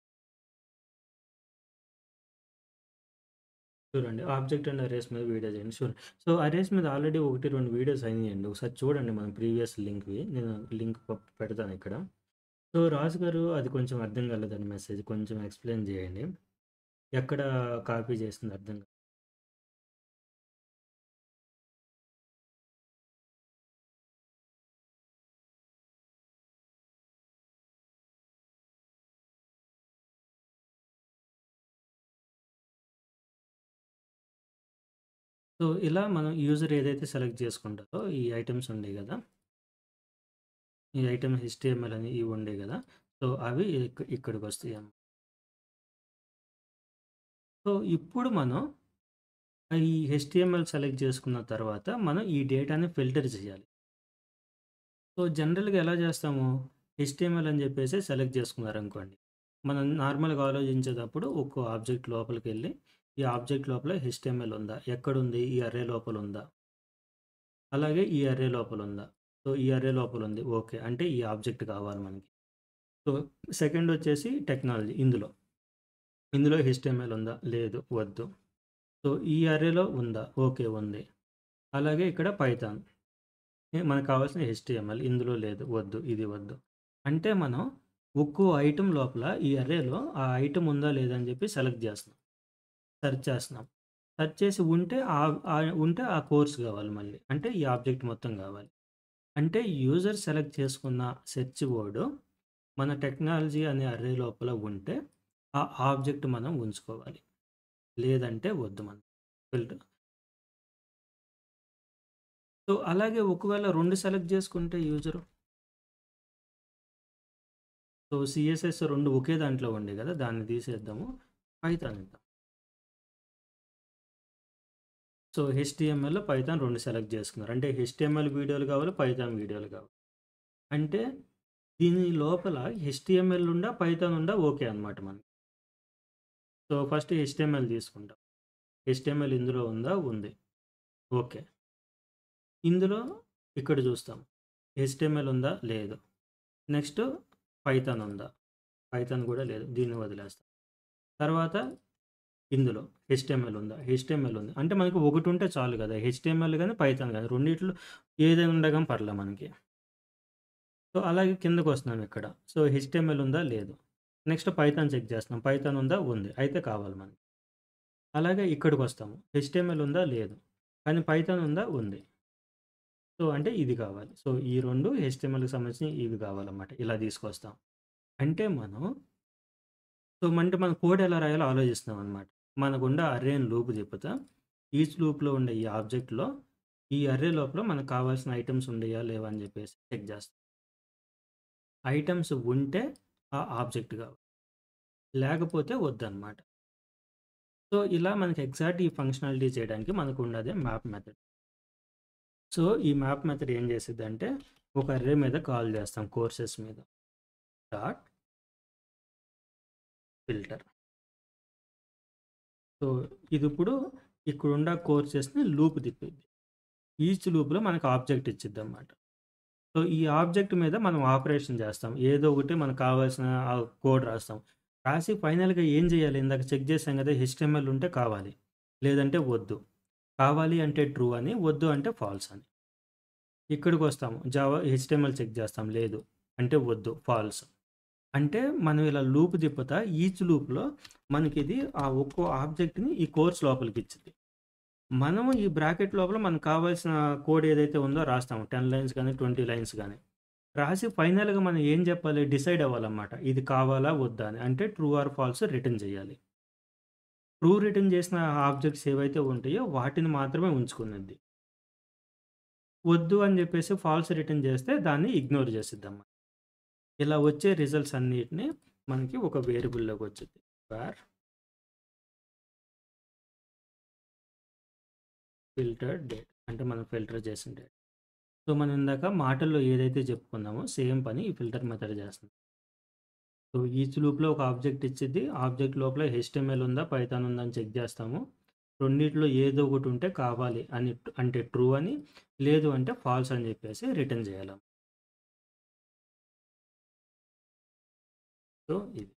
చూడండి. ఆబ్జెక్ట్ అండ్ అరేస్ మీద వీడియో చేయండి. షూర్. సో, అరేస్ మీద ఆల్రెడీ 1, 2 వీడియోస్ అయినాయండి. ఒకసారి చూడండి మన ప్రీవియస్ లింక్‌వి. నేను లింక్ ప పెడతాను ఇక్కడ. సో, రాజు గారు అది కొంచెం అర్థం కాలేదండి మెసేజ్. కొంచెం ఎక్స్‌ప్లెయిన్ చేయండి. ఎక్కడ కాపీ చేసింది అర్థం కా సో, ఇలా మనం యూజర్ ఏదైతే సెలెక్ట్ చేసుకుంటారో ఈ ఐటెమ్స్ ఉండేయి గదా! ఈ ఐటెమ్ హెచ్‌టీఎంఎల్ అని ఇవి ఉండేయి గదా! సో, అవి ఇక్ ఇక్కడికొస్తాయన్నమాట. సో, ఇప్పుడు మనం ఈ హెచ్‌టీఎంఎల్ సెలెక్ట్ చేసుకున్న తర్వాత మనం ఈ డేటాని ఫిల్టర్ చేయాలి. సో, జనరల్‌గా ఎలా చేస్తాము? హెచ్‌టీఎంఎల్ అని చెప్పేసి సెలెక్ట్ చేసుకున్నారనుకోండి. మనం నార్మల్‌గా ఆలోచించేటప్పుడు ఒక్కో ఆబ్జెక్ట్ లోపలికెళ్ళి ఈ ఆబ్జెక్ట్ లోపల హెచ్‌టీఎంఎల్ ఉందా? ఎక్కడుంది? ఈ అర్రే లోపల ఉందా? అలాగే ఈ అర్రే లోపల ఉందా? సో, ఈ అర్రే లోపల ఉంది. ఓకే. అంటే ఈ ఆబ్జెక్ట్ కావాలి మనకి. సో, సెకండ్ వచ్చేసి టెక్నాలజీ ఇందులో. ఇందులో హెచ్‌టీఎంఎల్ ఉందా? లేదు. వద్దు. సో, ఈ అర్రేలో ఉందా? ఓకే. ఉంది. అలాగే ఇక్కడ పైథాన్. ఏ మనకు కావాల్సిన హెచ్‌టీఎంఎల్ ఇందులో లేదు. వద్దు. ఇది వద్దు. అంటే మనం ఒక్కో ఐటెమ్ లోపల ఈ అర్రేలో ఆ ఐటెమ్ ఉందా? లేదా? అని చెప్పి సెలెక్ట్ చేస్తున్నాం. సెర్చ్ చేస్తున్నాం. సెర్చ్ చేసి ఉంటే ఆహ్, ఆహ్, ఉంటే ఆ కోర్స్ కావాలి మళ్ళీ. అంటే ఈ ఆబ్జెక్ట్ మొత్తం కావాలి. అంటే యూజర్ సెలెక్ట్ చేసుకున్న సెర్చ్ వర్డ్ మన టెక్నాలజీ అనే అర్రే లోపల ఉంటే ఆ ఆబ్జెక్ట్ మనం ఉంచుకోవాలి. లేదంటే వద్దు మనం. ఫిల్టర్. సో, అలాగే ఒకవేళ 2 సెలెక్ట్ చేసుకుంటే యూజరు? సో, సీఎస్ఎస్ 2 ఒకే దాంట్లో ఉండేయి గదా! దాన్ని తీసేద్దాము. పైథాన్ ఇద్దాం. సో, హెచ్‌టీఎంఎల్, పైథాన్ 2 సెలెక్ట్ చేసుకున్నారు. అంటే హెచ్‌టీఎంఎల్ వీడియోలు కావాలి. పైథాన్ వీడియోలు కావాలి. అంటే దీని లోపల హెచ్‌టీఎంఎల్ ఉండా? పైథాన్ ఉండా? ఓకే అనమాట మనకి. సో, ఫస్ట్ హెచ్‌టీఎంఎల్ తీసుకుంటాం. హెచ్‌టీఎంఎల్ ఇందులో ఉందా? ఉంది. ఓకే. ఇందులో ఇక్కడ చూస్తాం. హెచ్‌టీఎంఎల్ ఉందా? లేదు. నెక్స్ట్ పైథాన్ ఉందా? పైథాన్ కూడా లేదు. దీన్ని వదిలేస్తాం. తర్వాత ఇందులో హెచ్‌టీఎంఎల్ ఉందా? హెచ్‌టీఎంఎల్ ఉంది. అంటే మనకి ఒకటి ఉంటే చాలు కదా! హెచ్‌టీఎంఎల్ గాని, పైథాన్ గాని రెండిట్లో ఏదైనా ఉన్నా గాని పర్లే మనకి. సో, అలాగే కిందకొస్తున్నాం ఇక్కడ. సో, హెచ్‌టీఎంఎల్ ఉందా? లేదు. నెక్స్ట్ పైథాన్ చెక్ చేస్తున్నాం. పైథాన్ ఉందా? ఉంది. అయితే కావాలి మనకి. అలాగే ఇక్కడికొస్తాము. హెచ్‌టీఎంఎల్ ఉందా? లేదు. కానీ పైథాన్ ఉందా? ఉంది. సో, అంటే ఇది కావాలి. సో, ఈ 2 హెచ్‌టీఎంఎల్‌కి సంబంధించినవి ఇవి కావాలన్నమాట. ఇలా తీసుకొస్తాం. అంటే మనం సో, అంటే మనం కోడ్ ఎలా రాయాలో ఆలోచిస్తున్నాం అనమాట. మనకుండే అర్రేని లూప్ తిప్పుతా ఈచ్ లూప్‌లో ఉండే ఈ ఆబ్జెక్ట్‌లో ఈ అర్రే లోపల మనకు కావాల్సిన ఐటెమ్స్ ఉండయా? లేవా? అని చెప్పేసి చెక్ చేస్తాం. ఐటెమ్స్ ఉంటే ఆ ఆబ్జెక్ట్ కావాలి. లేకపోతే వద్దనమాట. సో, ఇలా మనకి ఎగ్జాక్ట్ ఈ ఫంక్షనాలిటీ చేయడానికి మనకు ఉన్నదే మ్యాప్ మెథడ్. సో, ఈ మ్యాప్ మెథడ్ ఏం చేసిద్దంటే ఒక అర్రే మీద కాల్ చేస్తాం కోర్సెస్ మీద. Dot filter. సో, ఇదిప్పుడు ఇక్కడున్న కోర్సెస్‌ని లూప్ తిప్పిద్ది. ఈచ్ లూప్‌లో మనకు ఆబ్జెక్ట్ ఇచ్చిద్దనమాట. సో, ఈ ఆబ్జెక్ట్ మీద మనం ఆపరేషన్ చేస్తాం. ఏదో ఒకటి మనకు కావాల్సిన ఆహ్, కోడ్ రాస్తాం. రాసి ఫైనల్‌గా ఏం చేయాలి? ఇందాక చెక్ చేసాం కదా! హెచ్‌టీఎంఎల్ ఉంటే కావాలి. లేదంటే వద్దు. కావాలి అంటే ట్రూ అని, వద్దు అంటే ఫాల్స్ అని. ఇక్కడికొస్తాము. జావా హెచ్‌టీఎంఎల్ చెక్ చేస్తాం. లేదు. అంటే వద్దు. ఫాల్స్. అంటే మనం ఇలా లూప్ తిప్పుతా ఈచ్ లూప్‌లో మనకిది ఆ ఒక్కో ఆబ్జెక్ట్‌ని ఈ కోర్స్ లోపలికి ఇచ్చిద్ది. మనము ఈ బ్రాకెట్ లోపల మనకు కావాల్సిన కోడ్ ఏదైతే ఉందో రాస్తాము. 10 లైన్స్ గాని, 20 లైన్స్ గాని. రాసి ఫైనల్‌గా మనం ఏం చెప్పాలి? డిసైడ్ అవ్వాలన్నమాట. ఇది కావాలా? వద్దా? అని. అంటే ట్రూ ఆర్ ఫాల్స్ రిటర్న్ చేయాలి. ట్రూ రిటర్న్ చేసిన ఆబ్జెక్ట్స్ ఏవైతే ఉంటాయో వాటిని మాత్రమే ఉంచుకునిద్ది. వద్దు అని చెప్పేసి ఫాల్స్ రిటర్న్ చేస్తే దాన్ని ఇగ్నోర్ చేసిద్దన్నమాట. ఇలా వచ్చే రిజల్ట్స్ అన్నిటిని మనకి ఒక వేరియబుల్‌లోకి వచ్చిద్ది. వేర్ ఫిల్టర్డ్ డేట్ అంటే మనం ఫిల్టర్ చేసిన డేట్ సో మనం ఇందాక మాటల్లో ఏదైతే చెప్పుకున్నామో సేమ్ పని ఈ ఫిల్టర్ మెథడ్ చేస్తుంది సో ఈచ్ లూప్లో ఒక ఆబ్జెక్ట్ ఇచ్చింది ఆబ్జెక్ట్ లోపల హెచ్టిఎంఎల్ ఉందా పైథాన్ ఉందా అని చెక్ చేస్తాము రెండిట్లో ఏదో ఒకటి ఉంటే కావాలి అని అంటే ట్రూ అని లేదు అంటే ఫాల్స్ అని చెప్పేసి రిటర్న్ చేయాలి సో ఇది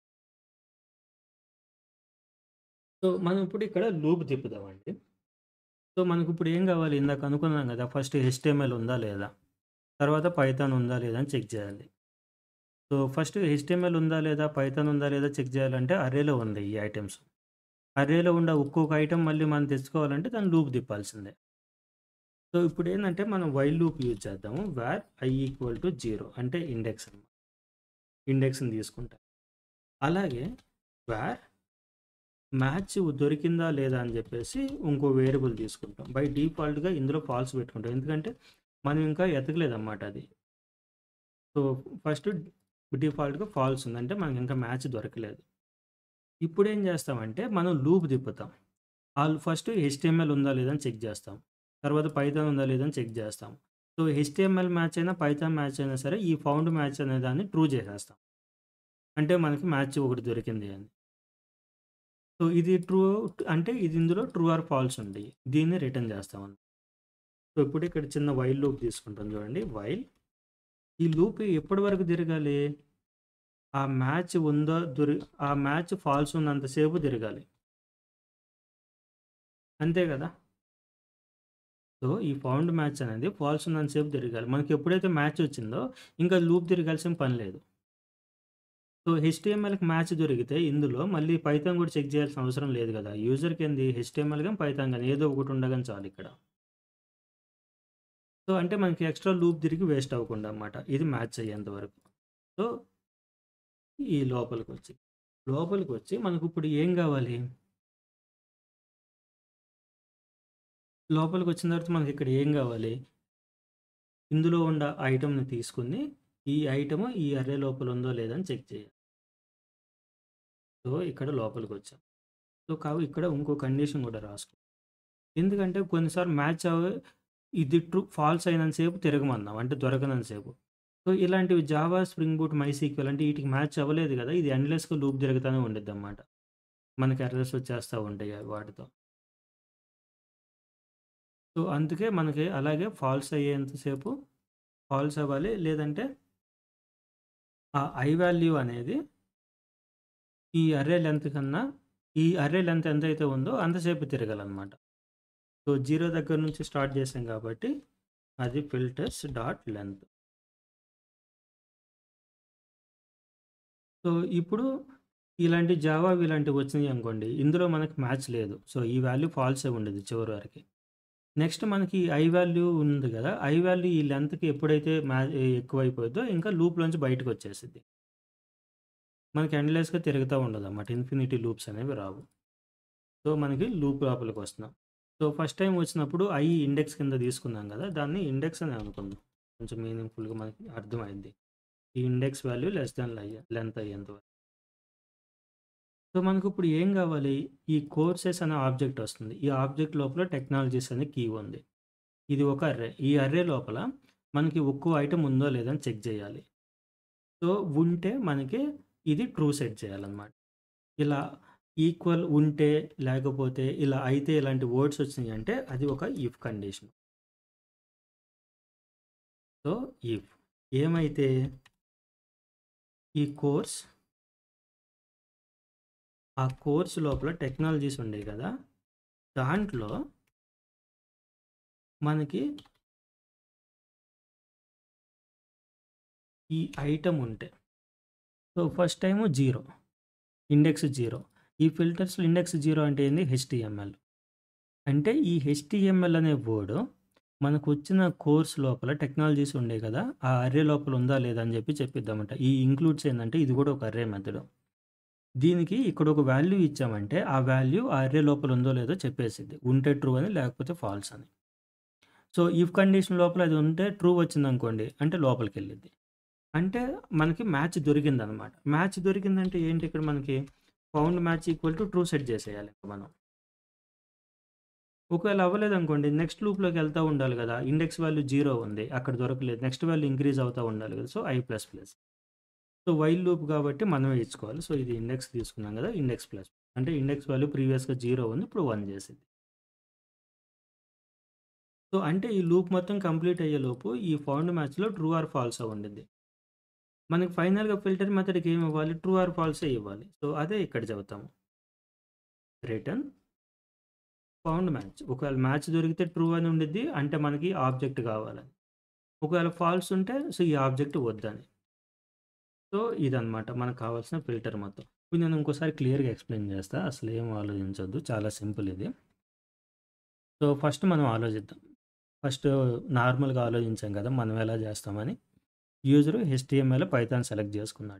సో మనం ఇప్పుడు ఇక్కడ లూప్ తిప్పుదామండి సో మనకు ఇప్పుడు ఏం కావాలి ఇందాక అనుకున్నాం కదా ఫస్ట్ హెచ్టిఎంఎల్ ఉందా లేదా తర్వాత పైథాన్ ఉందా లేదా అని చెక్ చేయాలి సో ఫస్ట్ హెచ్టిఎంఎల్ ఉందా లేదా పైథాన్ ఉందా లేదా చెక్ చేయాలంటే అర్రేలో ఉంది ఈ ఐటమ్స్ అర్రేలో ఉన్న ఒక్కొక్క ఐటమ్ మళ్ళీ మనం తెచ్చుకోవాలంటే దాన్ని లూప్ తిప్పాల్సిందే సో ఇప్పుడు ఏంటంటే మనం వైల్ లూప్ యూజ్ చేద్దాము where I equal to zero అంటే ఇండెక్స్ అనమాట ఇండెక్స్ని తీసుకుంటాం అలాగే వేర్ మ్యాచ్ దొరికిందా లేదా అని చెప్పేసి ఇంకో వేరియబుల్ తీసుకుంటాం బై డిఫాల్ట్గా ఇందులో ఫాల్స్ పెట్టుకుంటాం ఎందుకంటే మనం ఇంకా ఎతకలేదన్నమాట అది సో ఫస్ట్ డిఫాల్ట్గా ఫాల్స్ ఉంది అంటే మనకి ఇంకా మ్యాచ్ దొరకలేదు ఇప్పుడు ఏం చేస్తామంటే మనం లూప్ తిప్పుతాం వాళ్ళు ఫస్ట్ హెచ్టిఎంఎల్ ఉందా లేదా అని చెక్ చేస్తాం తర్వాత పైథాన్ ఉందా లేదా అని చెక్ చేస్తాం సో హెచ్టిఎంఎల్ మ్యాచ్ అయినా పైథాన్ మ్యాచ్ అయినా సరే ఈ ఫౌండ్ మ్యాచ్ అనే దాన్ని ట్రూ చేసేస్తాం అంటే మనకి మ్యాచ్ ఒకటి దొరికింది అని సో ఇది ట్రూ అంటే ఇది ఇందులో ట్రూ ఆర్ ఫాల్స్ ఉంది దీన్ని రిటర్న్ చేస్తాం సో ఇప్పుడు ఇక్కడ చిన్న వైల్ లూప్ తీసుకుంటాం చూడండి వైల్ ఈ లూప్ ఎప్పటి వరకు తిరగాలి ఆ మ్యాచ్ ఉందో దొరి ఆ మ్యాచ్ ఫాల్స్ ఉన్నంతసేపు తిరగాలి అంతే కదా సో ఈ ఫౌండ్ మ్యాచ్ అనేది ఫాల్స్ ఉన్నంతసేపు తిరగాలి మనకి ఎప్పుడైతే మ్యాచ్ వచ్చిందో ఇంకా లూప్ తిరగాల్సిన పని లేదు సో హెచ్టిఎంఎల్కి మ్యాచ్ దొరికితే ఇందులో మళ్ళీ పైథాన్ కూడా చెక్ చేయాల్సిన అవసరం లేదు కదా యూజర్కి ఏంది హెచ్టిఎంఎల్ కానీ పైథాన్ కానీ ఏదో ఒకటి ఉండగానే చాలు ఇక్కడ సో అంటే మనకి ఎక్స్ట్రా లూప్ తిరిగి వేస్ట్ అవ్వకుండా అన్నమాట ఇది మ్యాచ్ అయ్యేంత వరకు సో ఈ లోపలికి వచ్చి లోపలికి వచ్చి మనకు ఇప్పుడు ఏం కావాలి లోపలికి వచ్చిన తర్వాత మనకి ఇక్కడ ఏం కావాలి ఇందులో ఉన్న ఐటమ్ని తీసుకుని ఈ ఐటమ్ ఈ అర్రే లోపల ఉందో లేదని చెక్ చేయాలి సో ఇక్కడ లోపలికి వచ్చాం సో కావు ఇక్కడ ఇంకో కండిషన్ కూడా రాసుకో ఎందుకంటే కొన్నిసార్లు మ్యాచ్ అవ ఇది ట్రూ ఫాల్స్ అయినంతసేపు తిరగమన్నాం అంటే దొరకనంతసేపు సో ఇలాంటివి Java spring Boot MySQL అంటే వీటికి మ్యాచ్ అవ్వలేదు కదా ఇది ఎండ్లెస్గా లూప్ తిరుగుతూనే ఉండేది అన్నమాట మనకి ఎర్రర్స్ వచ్చేస్తూ ఉంటాయి అవి వాటితో సో అందుకే మనకి అలాగే ఫాల్స్ అయ్యేంతసేపు ఫాల్స్ అవ్వాలి లేదంటే ఆ ఐ వాల్యూ అనేది ఈ అర్రే లెంత్ కన్నా ఈ అర్రే లెంత్ ఎంత అయితే ఉందో అంతసేపు తిరగాలన్నమాట సో జీరో దగ్గర నుంచి స్టార్ట్ చేసాం కాబట్టి అది ఫిల్టర్స్ డాట్ లెంత్ సో ఇప్పుడు ఇలాంటి జావా ఇలాంటివి వచ్చినాయి అనుకోండి ఇందులో మనకి మ్యాచ్ లేదు సో ఈ వాల్యూ ఫాల్సే ఉండేది చివరి వరకు నెక్స్ట్ మనకి ఐ వాల్యూ ఉంది కదా ఐ వాల్యూ ఈ లెంత్కి ఎప్పుడైతే మ్యా ఎక్కువైపోద్దో ఇంకా లూప్లోంచి బయటకు వచ్చేసింది మనకి ఎండ్లెస్గా తిరుగుతూ ఉండదు అన్నమాట ఇన్ఫినిటీ లూప్స్ అనేవి రావు సో మనకి లూప్ లోపలికి వస్తున్నాం సో ఫస్ట్ టైం వచ్చినప్పుడు ఐ ఇండెక్స్ కింద తీసుకున్నాం కదా దాన్ని ఇండెక్స్ అని అనుకుందాం కొంచెం మీనింగ్ఫుల్గా మనకి అర్థమైంది ఈ index value less than length అయ్యేంత వరకు సో మనకు ఇప్పుడు ఏం కావాలి ఈ కోర్సెస్ అనే ఆబ్జెక్ట్ వస్తుంది ఈ ఆబ్జెక్ట్ లోపల టెక్నాలజీస్ అనే కీ ఉంది ఇది ఒక అర్రే ఈ అర్రే లోపల మనకి ఒక్కో ఐటమ్ ఉందో లేదని చెక్ చేయాలి సో ఉంటే మనకి ఇది ట్రూ సెట్ చేయాలన్నమాట ఇలా ఈక్వల్ ఉంటే లేకపోతే ఇలా అయితే ఇలాంటి వర్డ్స్ వచ్చినాయి అంటే అది ఒక ఇఫ్ కండిషన్ సో ఇఫ్ ఏమైతే ఈ కోర్స్ ఆ కోర్స్ లోపల టెక్నాలజీస్ ఉండేవి కదా దాంట్లో మనకి ఈ ఐటమ్ ఉంటే so first time zero index zero ఈ ఫిల్టర్స్లో ఇండెక్స్ జీరో అంటే ఏంది హెచ్టిఎంఎల్ అంటే ఈ హెచ్టిఎంఎల్ అనే వర్డ్ మనకు వచ్చిన కోర్స్ లోపల టెక్నాలజీస్ ఉండే కదా ఆ అర్రే లోపల ఉందా లేదా అని చెప్పి చెప్పిద్దామంట ఈ ఇంక్లూడ్స్ ఏంటంటే ఇది కూడా ఒక అర్రే మెథడ్ దీనికి ఇక్కడ ఒక వాల్యూ ఇచ్చామంటే ఆ వాల్యూ ఆ అర్రే లోపల ఉందో లేదో చెప్పేసిద్ది ఉంటే ట్రూ అని లేకపోతే ఫాల్స్ అని సో ఇఫ్ కండిషన్ లోపల అది ఉంటే ట్రూ వచ్చింది అనుకోండి అంటే లోపలికి వెళ్ళిద్ది అంటే మనకి మ్యాచ్ దొరికింది అనమాట మ్యాచ్ దొరికిందంటే ఏంటి ఇక్కడ మనకి found match equal to true set చేసేయాలి మనం ఒకవేళ అవ్వలేదనుకోండి నెక్స్ట్ లూప్‌లోకి ఎళ్తా ఉండాలి గదా! ఇండెక్స్ వాల్యూ 0 ఉంది. అక్కడ దొరకలేదు. నెక్స్ట్ వాల్యూ ఇంక్రీజ్ అవుతా ఉండాలి గదా! So, I plus plus. So, while loop గాబట్టి మనమే ఇచ్చుకోవాలి. సో, ఇది ఇండెక్స్ తీసుకున్నాం గదా! Index plus. అంటే ఇండెక్స్ వాల్యూ ప్రీవియస్‌గా 0 ఉంది. ఇప్పుడు 1 చేసింది. సో, అంటే ఈ లూప్ మొత్తం కంప్లీట్ అయ్యేలోపు ఈ ఫౌండ్ మ్యాచ్‌లో ట్రూ ఆర్ ఫాల్సా ఉండిద్ది. మనకి ఫైనల్‌గా ఫిల్టర్ మెథడ్‌కి ఏమి ఇవ్వాలి? ట్రూ ఆర్ ఫాల్సే ఇవ్వాలి. సో, అదే ఇక్కడ చెబుతాము. Return found match. ఒకవేళ మ్యాచ్ దొరికితే ట్రూ అని ఉండిద్ది. అంటే మనకి ఆబ్జెక్ట్ కావాలని. ఒకవేళ ఫాల్స్ ఉంటే సో, ఈ ఆబ్జెక్ట్ వద్దని. సో, ఇదనమాట మనకు కావాల్సిన ఫిల్టర్ మొత్తం. ఇప్పుడు నేను ఇంకోసారి క్లియర్‌గా ఎక్స్‌ప్లెయిన్ చేస్తా. అసలేం ఆలోచించొద్దు. చాలా సింపుల్ ఇది. సో, ఫస్ట్ మనం ఆలోచిద్దాం. ఫస్ట్ నార్మల్‌గా ఆలోచించాం కదా! మనం ఎలా చేస్తామని. యూజరు హెచ్‌టీఎంఎల్, పైథాన్ సెలెక్ట్ చేసుకున్నాడు.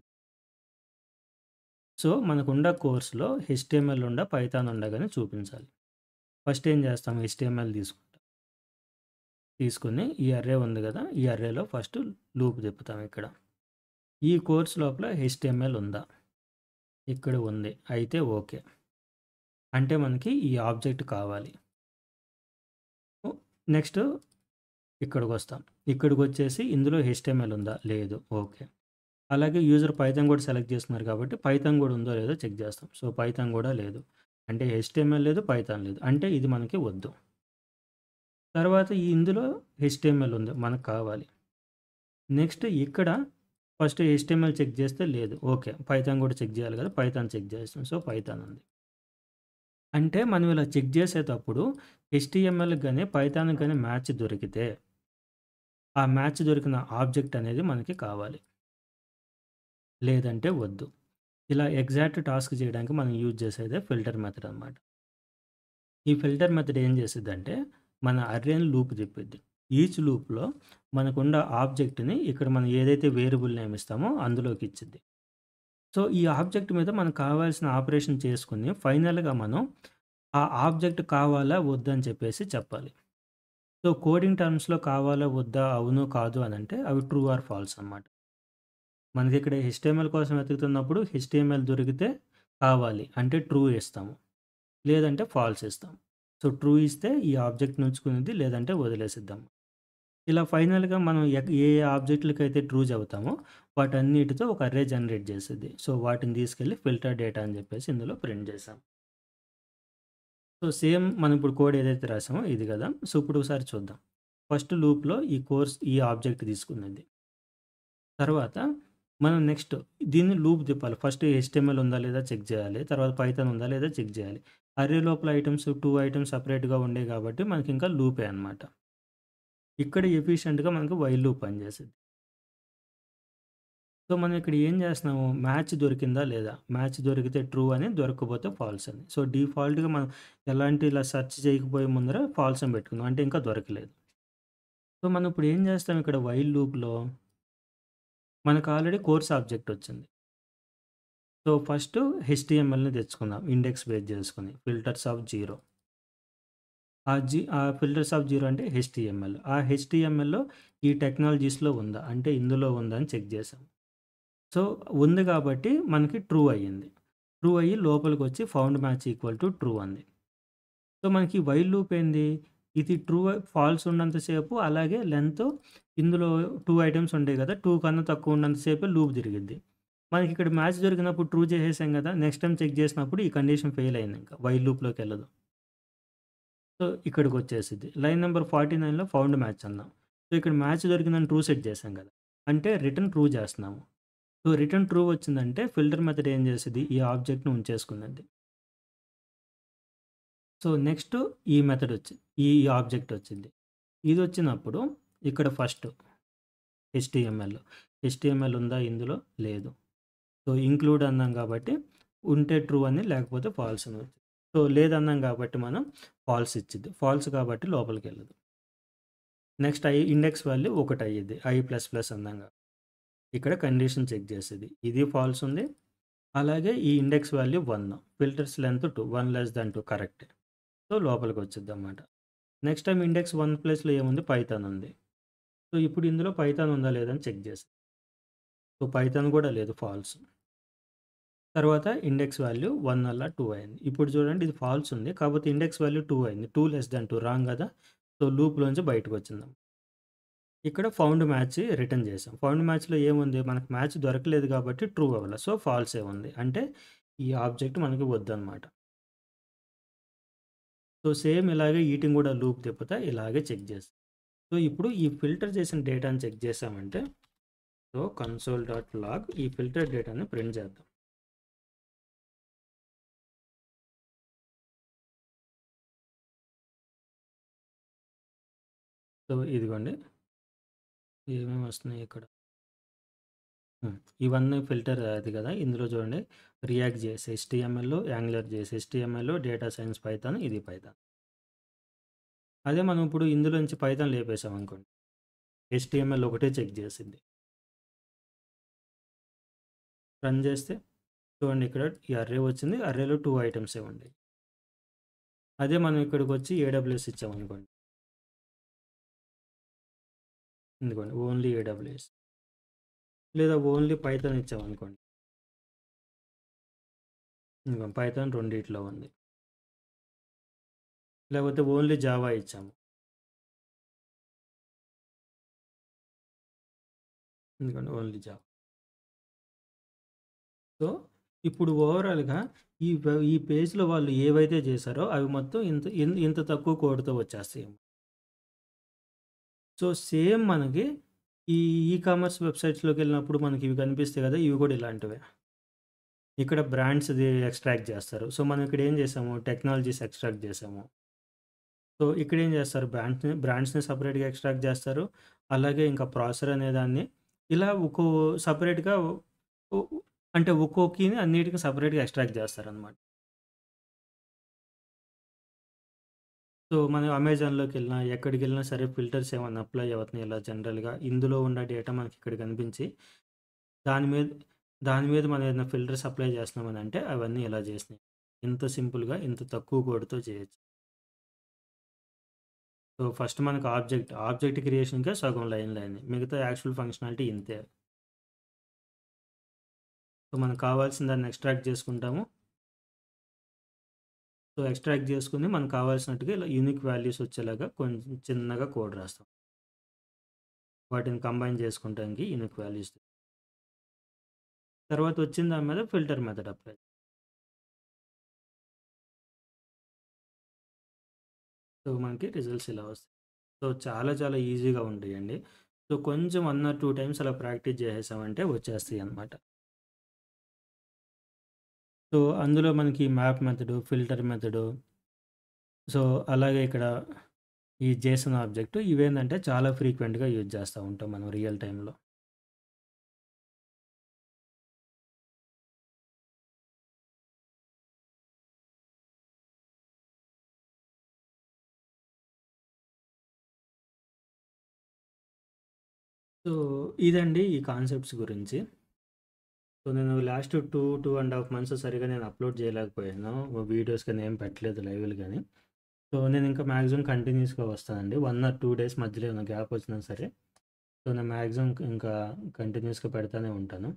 సో, మనకున్న కోర్స్‌లో హెచ్‌టీఎంఎల్ ఉండా, పైథాన్ ఉండా గాని చూపించాలి. ఫస్ట్ ఏం చేస్తాం? హెచ్‌టీఎంఎల్ తీసుకుంటాం. తీసుకొని ఈ అర్రే ఉంది గదా! ఈ అర్రేలో ఫస్ట్ లూప్ తిప్పుతాం ఇక్కడ. ఈ కోర్స్ లోపల హెచ్‌టీఎంఎల్ ఉందా? ఇక్కడ ఉంది. అయితే ఓకే. అంటే మనకి ఈ ఆబ్జెక్ట్ కావాలి. ఓ నెక్స్ట్ ఇక్కడికొస్తాం. ఇక్కడికొచ్చేసి ఇందులో హెచ్‌టీఎంఎల్ ఉందా? లేదు. ఓకే. అలాగే యూజర్ పైథాన్ కూడా సెలెక్ట్ చేసుకున్నారు కాబట్టి పైథాన్ కూడా ఉందో లేదో చెక్ చేస్తాం. సో, పైథాన్ కూడా లేదు. అంటే హెచ్‌టీఎంఎల్ లేదు. పైథాన్ లేదు. అంటే ఇది మనకి వద్దు. తర్వాత ఈ ఇందులో హెచ్‌టీఎంఎల్ ఉంది. మనకు కావాలి. నెక్స్ట్ ఇక్కడ ఫస్ట్ హెచ్‌టీఎంఎల్ చెక్ చేస్తే లేదు. ఓకే. పైథాన్ కూడా చెక్ చేయాలి కదా! పైథాన్ చెక్ చేస్తాం. సో, పైథాన్ ఉంది. అంటే మనం ఇలా చెక్ చేసేటప్పుడు హెచ్‌టీఎంఎల్‌కి గాని, పైథాన్‌కి గాని మ్యాచ్ దొరికితే ఆ మ్యాచ్ దొరికిన ఆబ్జెక్ట్ అనేది మనకి కావాలి. లేదంటే వద్దు. ఇలా ఎగ్జాక్ట్ టాస్క్ చేయడానికి మనం యూజ్ చేసేదే ఫిల్టర్ మెథడ్ అనమాట. ఈ ఫిల్టర్ మెథడ్ ఏం చేసిద్దంటే మన అర్రేని లూప్ తిప్పిద్ది. ఈచ్ లూప్‌లో మనకున్న ఆబ్జెక్ట్‌ని ఇక్కడ మనం ఏదైతే వేరియబుల్ నేమ్ ఇస్తామో అందులోకి ఇచ్చిద్ది. సో, ఈ ఆబ్జెక్ట్ మీద మనకు కావాల్సిన ఆపరేషన్ చేసుకొని ఫైనల్‌గా మనం ఆ ఆబ్జెక్ట్ కావాలా? వద్దా? అని చెప్పేసి చెప్పాలి. సో, కోడింగ్ టర్మ్స్‌లో కావాలా? వద్దా? అవును, కాదు అనంటే అవి ట్రూ ఆర్ ఫాల్స్ అనమాట. మనకిక్కడ హెచ్‌టీఎంఎల్ కోసం వెతుకుతున్నప్పుడు హెచ్‌టీఎంఎల్ దొరికితే కావాలి. అంటే ట్రూ ఇస్తాము. లేదంటే ఫాల్స్ ఇస్తాం. సో, ట్రూ ఇస్తే ఈ ఆబ్జెక్ట్‌ని ఉంచుకునిద్ది. లేదంటే వదిలేసిద్దాం. ఇలా ఫైనల్‌గా మనం ఎక్ ఏ ఏ ఆబ్జెక్ట్‌లకైతే ట్రూ చెబుతామో వాటన్నిటితో ఒక అర్రే జనరేట్ చేసిద్ది. సో, వాటిని తీసుకెళ్ళి ఫిల్టర్ డేటా అని చెప్పేసి ఇందులో ప్రింట్ చేసాం. సో, సేమ్ మనం ఇప్పుడు కోడ్ ఏదైతే రాసామో ఇది కదా! సో, ఇప్పుడు ఒకసారి చూద్దాం. ఫస్ట్ లూప్‌లో ఈ కోర్స్ ఈ ఆబ్జెక్ట్ తీసుకున్నది. తర్వాత మనం నెక్స్ట్ దీన్ని లూప్ తిప్పాలి. ఫస్ట్ హెచ్‌టీఎంఎల్ ఉందా? లేదా? చెక్ చేయాలి. తర్వాత పైథాన్ ఉందా? లేదా? చెక్ చేయాలి. అర్రే లోపల ఐటెమ్స్ 2 ఐటెమ్స్ సెపరేట్‌గా ఉండేవి కాబట్టి మనకి ఇంకా లూపే అనమాట. ఇక్కడ ఎఫిషియెంట్‌గా మనకు వైల్ లూప్ పనిచేసిద్ది. సో, మనం ఇక్కడ ఏం చేస్తున్నాము? మ్యాచ్ దొరికిందా? లేదా? మ్యాచ్ దొరికితే ట్రూ అని, దొరకకపోతే ఫాల్స్ అని. సో, డిఫాల్ట్‌గా మనం ఎలాంటి ఇలా సెర్చ్ చేయకపోయే ముందర ఫాల్స్ అని పెట్టుకుందాం. అంటే ఇంకా దొరకలేదు. సో, మనం ఇప్పుడు ఏం చేస్తాం ఇక్కడ వైల్ లూప్‌లో మనకు ఆల్రెడీ కోర్స్ ఆబ్జెక్ట్ వచ్చింది. సో, ఫస్ట్ హెచ్‌టీఎంఎల్‌ని తెచ్చుకుందాం. ఇండెక్స్ బేస్ చేసుకొని ఫిల్టర్స్ ఆఫ్ 0. ఆ జి ఆ ఫిల్టర్స్ ఆఫ్ 0 అంటే హెచ్‌టీఎంఎల్. ఆ హెచ్‌టీఎంఎల్‌లో ఈ టెక్నాలజీస్‌లో ఉందా? అంటే ఇందులో ఉందా? అని చెక్ చేసాం. సో, ఉంది కాబట్టి మనకి ట్రూ అయ్యింది. ట్రూ అయ్యి లోపలికొచ్చి found match equal to true అంది. సో, మనకి వైల్ లూప్ ఏంది? ఇది ట్రూ ఫాల్స్ ఉన్నంత సేపు అలాగే లెంత్ ఇందులో 2 ఐటెమ్స్ ఉంటాయి కదా! 2 కన్నా తక్కువ ఉన్నంత సేపే లూప్ తిరిగిద్ది. మనకి ఇక్కడ మ్యాచ్ దొరికినప్పుడు ట్రూ చేసేసాం కదా! నెక్స్ట్ టైమ్ చెక్ చేసినప్పుడు ఈ కండిషన్ ఫెయిల్ అయింది ఇంకా. వైల్ లూప్‌లోకి ఎళ్ళదు. సో, ఇక్కడికొచ్చేసిద్ది. లైన్ నంబర్ 49లో ఫౌండ్ మ్యాచ్ అందాం. సో, ఇక్కడ మ్యాచ్ దొరికిందని ట్రూ సెట్ చేసాం కదా! అంటే రిటర్న్ ట్రూ చేస్తున్నాము. సో, రిటర్న్ ట్రూ వచ్చిందంటే ఫిల్టర్ మెథడ్ ఏం చేసిద్ది? ఈ ఆబ్జెక్ట్‌ని ఉంచేసుకునిద్ది. సో, నెక్స్ట్ ఈ మెథడ్ వచ్చింది. ఈ ఆబ్జెక్ట్ వచ్చింది. ఇది వచ్చినప్పుడు ఇక్కడ ఫస్ట్ హెచ్‌టీఎంఎల్. హెచ్‌టీఎంఎల్ ఉందా ఇందులో? లేదు. సో, ఇంక్లూడ్ అన్నాం కాబట్టి ఉంటే ట్రూ అని లేకపోతే ఫాల్స్ అని వచ్చింది. సో, లేదన్నాం కాబట్టి మనం ఫాల్స్ ఇచ్చిద్ది. ఫాల్స్ కాబట్టి లోపలికెళ్ళదు. నెక్స్ట్ ఐ ఇండెక్స్ వాల్యూ 1 అయ్యిద్ది. ఐ ప్లస్ ప్లస్ అన్నాం కాబట్టి. ఇక్కడ కండిషన్ చెక్ చేసేది. ఇది ఫాల్స్ ఉంది. అలాగే ఈ index value 1. Filters length 2. 1 less than 2 correct. So, లోపలికొచ్చిద్దనమాట. నెక్స్ట్ టైమ్ ఇండెక్స్ 1 ప్లేస్‌లో ఏముంది? పైథాన్ ఉంది. సో, ఇప్పుడు ఇందులో పైథాన్ ఉందా? లేదా? అని చెక్ చేసాం. సో, పైథాన్ కూడా లేదు. ఫాల్స్. తర్వాత ఇండెక్స్ వాల్యూ 1 అలా 2 అయింది. ఇప్పుడు చూడండి ఇది ఫాల్స్ ఉంది. కాకపోతే ఇండెక్స్ వాల్యూ 2 అయింది. 2 లెస్ థాన్ 2 రాంగ్ కదా! సో, లూప్‌లోంచి బయటకొచ్చిందాం. ఇక్కడ ఫౌండ్ మ్యాచ్ రిటర్న్ చేసాం. ఫౌండ్ మ్యాచ్‌లో ఏముంది? మనకు మ్యాచ్ దొరకలేదు కాబట్టి ట్రూ అవ్వల. సో, ఫాల్సే ఉంది. అంటే ఈ ఆబ్జెక్ట్ మనకి వద్దనమాట. సో, సేమ్ ఇలాగే ఈటిని కూడా లూప్ తిప్పుతా ఇలాగే చెక్ చేస్తా. సో, ఇప్పుడు ఈ ఫిల్టర్ చేసిన డేటాని చెక్ చేసామంటే సో, కన్సోల్ డాట్ లాగ్ ఈ ఫిల్టర్ డేటాని ప్రింట్ చేద్దాం. సో, ఇదిగోండి. ఏమేమి వస్తున్నాయి ఇక్కడ. హ్మ్. ఇవన్నీ ఫిల్టర్ అది కదా! ఇందులో చూడండి React JS, HTML, Angular JS, HTML, data science Python ఇది పైథాన్. అదే మనం ఇప్పుడు ఇందులోంచి పైథాన్ లేపేసామనుకోండి. హెచ్‌టీఎంఎల్ ఒకటే చెక్ చేసిద్ది. రన్ చేస్తే చూడండి ఇక్కడ ఈ అర్రే వచ్చింది. అర్రేలో 2 ఐటెమ్సే ఉన్నాయి. అదే మనం ఇక్కడికొచ్చి ఏడబ్ల్యూఎస్ ఇచ్చామనుకోండి. ఇదిగోండి ఓన్లీ ఏడబ్ల్యూఎస్. లేదా ఓన్లీ పైథాన్ ఇచ్చామనుకోండి. ఇదిగో పైథాన్ రెండిట్లో ఉంది. లేకపోతే ఓన్లీ జావా ఇచ్చాము. ఇదిగోండి ఓన్లీ జావా. సో, ఇప్పుడు ఓవరాల్‌గా ఈ వ ఈ పేజ్‌లో వాళ్ళు ఏవైతే చేశారో అవి మొత్తం ఇంత ఇన్ ఇంత తక్కువ కోడ్‌తో వచ్చేస్తాయి. సో, సేమ్ మనకి ఈ ఈ కామర్స్ వెబ్‌సైట్స్‌లోకెళ్ళినప్పుడు మనకి ఇవి కనిపిస్తాయి కదా! ఇవి కూడా ఇలాంటివే. ఇక్కడ బ్రాండ్స్‌ది ఎక్స్ట్రాక్ట్ చేస్తారు. సో, మనం ఇక్కడ ఏం చేసాము టెక్నాలజీస్ ఎక్స్ట్రాక్ట్ చేసాము. సో, ఇక్కడ ఏం చేస్తారు బ్రాండ్స్‌ని బ్రాండ్స్‌ని సెపరేట్‌గా ఎక్స్ట్రాక్ట్ చేస్తారు. అలాగే ఇంకా ప్రాసెసర్ అనే దాన్ని ఇలా ఒక్కో సెపరేట్‌గా ఒ అంటే ఒక్కో కీని అన్నిటికి సెపరేట్‌గా ఎక్స్ట్రాక్ట్ చేస్తారనమాట. సో, మనం అమెజాన్‌లోకెళ్ళినా ఎక్కడికెళ్ళినా సరే ఫిల్టర్స్ ఏమన్నా అప్లై అవుతున్నాయి ఇలా జనరల్‌గా ఇందులో ఉన్న డేటా మనకి ఇక్కడ కనిపించి దాని మీద దాని మీద మనం ఏదైనా ఫిల్టర్స్ అప్లై చేస్తున్నామనంటే అవన్నీ ఇలా చేసినాయి. ఇంత సింపుల్‌గా ఇంత తక్కువ కోడ్‌తో చేయొచ్చు. సో, ఫస్ట్ మనకు ఆబ్జెక్ట్, ఆబ్జెక్ట్ క్రియేషన్‌కే సగం లైన్‌లు అయినాయి. మిగతా యాక్చువల్ ఫంక్షనాలిటీ ఇంతే. సో, మనకు కావాల్సిన దాన్ని ఎక్స్ట్రాక్ట్ చేసుకుంటాము. సో, ఎక్స్ట్రాక్ట్ చేసుకొని మనకు కావాల్సినట్టుగా ఇలా యూనిక్ వాల్యూస్ వచ్చేలాగా కొంచెం చిన్నగా కోడ్ రాస్తాం. వాటిని కంబైన్ చేసుకుంటానికి యూనిక్ వాల్యూస్. తర్వాత వచ్చిన దాని మీద ఫిల్టర్ మెథడ్ అప్లై. సో, మనకి రిజల్ట్స్ ఇలా వస్తాయి. సో, చాలా చాలా ఈజీగా ఉంటాయండి. సో, కొంచెం 1 ఆర్ 2 టైమ్స్ అలా ప్రాక్టీస్ చేసేసామంటే వచ్చేస్తాయి అన్నమాట. సో, అందులో మనకి map method, filter method so, అలాగే ఇక్కడ ఈ జేసన్ ఆబ్జెక్ట్ ఇవేందంటే చాలా ఫ్రీక్వెంట్‌గా యూజ్ చేస్తా ఉంటాం మనం రియల్ టైమ్‌లో. సో, ఇదండి ఈ కాన్సెప్ట్స్ గురించి. సో, నేను లాస్ట్ 2, 2 ½ మంత్స్ సరిగ్గా నేను అప్‌లోడ్ చేయలేకపోయాను. వీడియోస్ గాని ఏం పెట్టలేదు లైవ్‌లు గాని. సో, నేను ఇంకా మాక్సిమం కంటిన్యూయస్‌గా వస్తానండి. 1 ఆర్ 2 డేస్ మధ్యలో ఏమైనా గ్యాప్ వచ్చినా సరే. సో, నేను మాక్సిమం ఇంకా కంటిన్యూయస్‌గా పెడతానే ఉంటాను.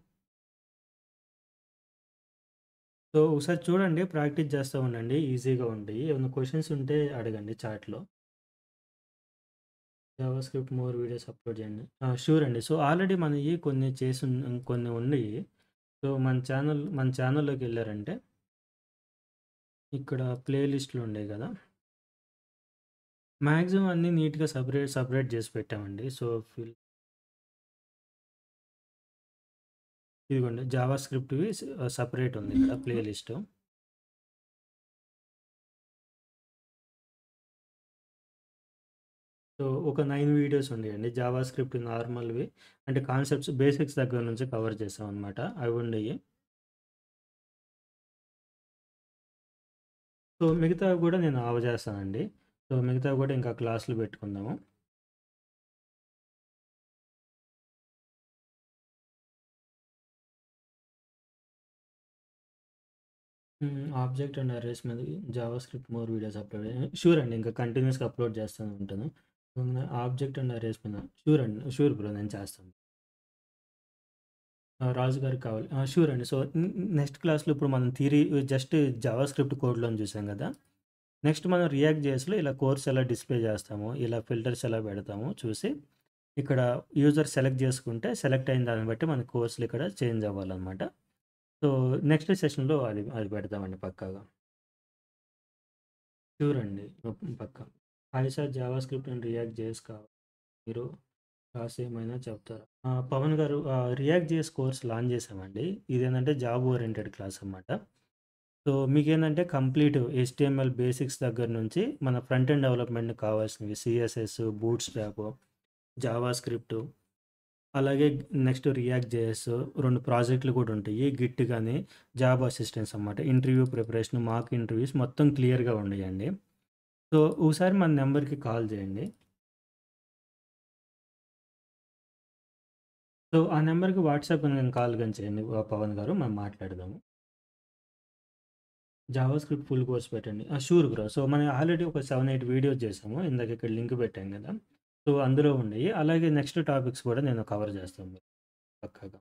సో, ఒకసారి చూడండి ప్రాక్టీస్ చేస్తా ఉండండి. ఈజీగా ఉంటాయి. ఏమైనా క్వెషన్స్ ఉంటే అడగండి చాట్‌లో. JavaScript more videos upload చేయండి. ఆ! ష్యూర్ అండి. సో, ఆల్రెడీ మనయి కొన్ని చేసున్ కొన్ని ఉన్నాయి. సో, మన ఛానల్ మన ఛానల్‌లోకెళ్లారంటే ఇక్కడ ప్లే లిస్ట్‌లు ఉండేయి కదా! మాక్సిమం అన్నీ నీట్‌గా సెపరేట్ సెపరేట్ చేసి పెట్టామండి. సో, ఫిల్ ఇదిగోండి జావా స్క్రిప్ట్‌వి సె సెపరేట్ ఉంది ఇక్కడ ప్లే లిస్టు. సో, ఒక 9 వీడియోస్ ఉండేయండి. జావా స్క్రిప్ట్ నార్మల్‌వి అంటే కాన్సెప్ట్స్ బేసిక్స్ దగ్గర నుంచి కవర్ చేసామనమాట. అవి ఉండేయి. సో, మిగతావి కూడా నేను ఆవ చేస్తానండి. సో, మిగతావి కూడా ఇంకా క్లాస్‌లు పెట్టుకుందాము. హ్మ్. ఆబ్జెక్ట్ అండ్ అరేస్ మీద JavaScript more videos upload sure అండి. ఇంకా కంటిన్యూయస్‌గా అప్‌లోడ్ చేస్తూనే ఉంటాను. ఆబ్జెక్ట్ అండ్ అరేస్ మీద ష్యూర్ అండి. ష్యూర్ బ్రో నేను చేస్తాను. ఆ! రాజు గారికి కావాలి. ఆ! షూర్ అండి. సో, న్ నెక్స్ట్ క్లాస్‌లో ఇప్పుడు మనం థియరీ జస్ట్ జావాస్క్రిప్ట్ కోడ్‌లోని చూసాం గదా! నెక్స్ట్ మనం రియాక్ట్ జేఎస్‌లో ఇలా కోర్స్ ఎలా డిస్‌ప్లే జేస్తాము, ఇలా ఫిల్టర్స్ ఎలా పెడతాము చూసి, ఇక్కడ యూజర్ సెలెక్ట్ జేసుకుంటే, సెలెక్ట్ అయిన దాన్ని బట్టి మన కోర్సులు ఇక్కడ చేంజ్ అవ్వాలనమాట. సో, నెక్స్ట్ సెషన్‌లో అది అది పెడతామండి పక్కాగా. షూర్ అండి. హ్మ్. పక్కా. Hi sir JavaScript and React JS కావాలి. మీరు క్లాస్ ఏమైనా చెప్తారా? ఆ! పవన్ గారు ఆహ్, రియాక్ట్ జేఎస్ కోర్స్ లాంచ్ చేశామండి. ఇదేంటంటే జాబ్ ఓరియెంటెడ్ క్లాస్ అనమాట. సో, మీకేందంటే కంప్లీట్ హెచ్‌టీఎంఎల్ బేసిక్స్ దగ్గర నుంచి మన ఫ్రంట్ ఎండ్ డెవలప్‌మెంట్‌కి కావాల్సినవి సీఎస్ఎస్, బూట్ స్ట్రాప్, జావాస్క్రిప్ట్ అలాగే నెక్స్ట్ రియాక్ట్ జేఎస్ 2 ప్రాజెక్ట్‌లు కూడా ఉంటాయి. గిట్ గాని, జాబ్ అసిస్టెన్స్ అనమాట. ఇంటర్వ్యూ ప్రిపరేషన్, మాక్ ఇంటర్వ్యూస్ మొత్తం క్లియర్‌గా ఉన్నాయండి. సో, ఒకసారి మన నంబర్‌కి కాల్ చేయండి. సో, ఆ నంబర్‌కి వాట్సాప్ గాని కాల్ గాని చేయండి ఆహ్, పవన్ గారు మనం మాట్లాడదాము. జావాస్క్రిప్ట్ ఫుల్ కోర్స్ పెట్టండి. ఆ! Sure bro. సో, మనం ఆల్రెడీ ఒక 7, 8 వీడియోస్ చేసాము. ఇందాక ఇక్కడ లింక్ పెట్టాం గదా! సో, అందులో ఉండేయి. అలాగే నెక్స్ట్ టాపిక్స్ కూడా నేను కవర్ చేస్తాను పక్కాగా.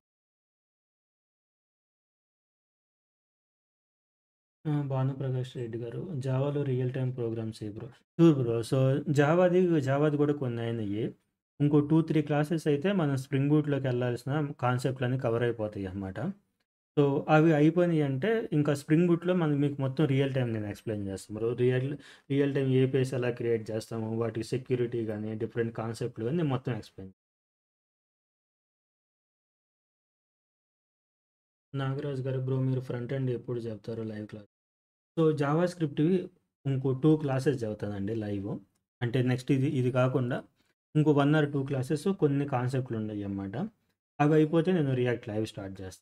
ఆ! భానుప్రకాష్ రెడ్డి గారు జావాలో రియల్ టైమ్ ప్రోగ్రామ్స్ ఏ బ్రో? Sure bro. సో, జావాది జావాది కూడా కొన్ని అయినాయి. ఇంకో 2, 3 క్లాసెస్ అయితే మనం స్ప్రింగ్ బూట్‌లోకి వెళ్ళాల్సిన కాన్సెప్ట్‌లన్నీ కవర్ అయిపోతాయి అన్నమాట. సో, అవి అయిపోయినాయంటే ఇంకా స్ప్రింగ్ బూట్‌లో మనం మీకు మొత్తం రియల్ టైమ్ నేను ఎక్స్‌ప్లెయిన్ చేస్తాను bro. Real real time APIs ఎలా క్రియేట్ చేస్తాము, వాటి సెక్యూరిటీ గాని, డిఫరెంట్ కాన్సెప్ట్‌లు గాని నేను మొత్తం ఎక్స్‌ప్లెయిన్ నాగరాజు గారు బ్రో మీరు ఫ్రంట్ ఎండ్ ఎప్పుడు చెప్తారు లైవ్ క్లాస్? సో, జావాస్క్రిప్ట్‌వి ఇంకో 2 క్లాసెస్ చెప్తానండి లైవ్. అంటే నెక్స్ట్ ఇది ఇది కాకుండా ఇంకో 1 ఆర్ 2 క్లాసెస్ కొన్ని కాన్సెప్ట్‌లు ఉన్నాయన్నమాట. అవి అయిపోతే నేను రియాక్ట్ లైవ్ స్టార్ట్ చేస్తా.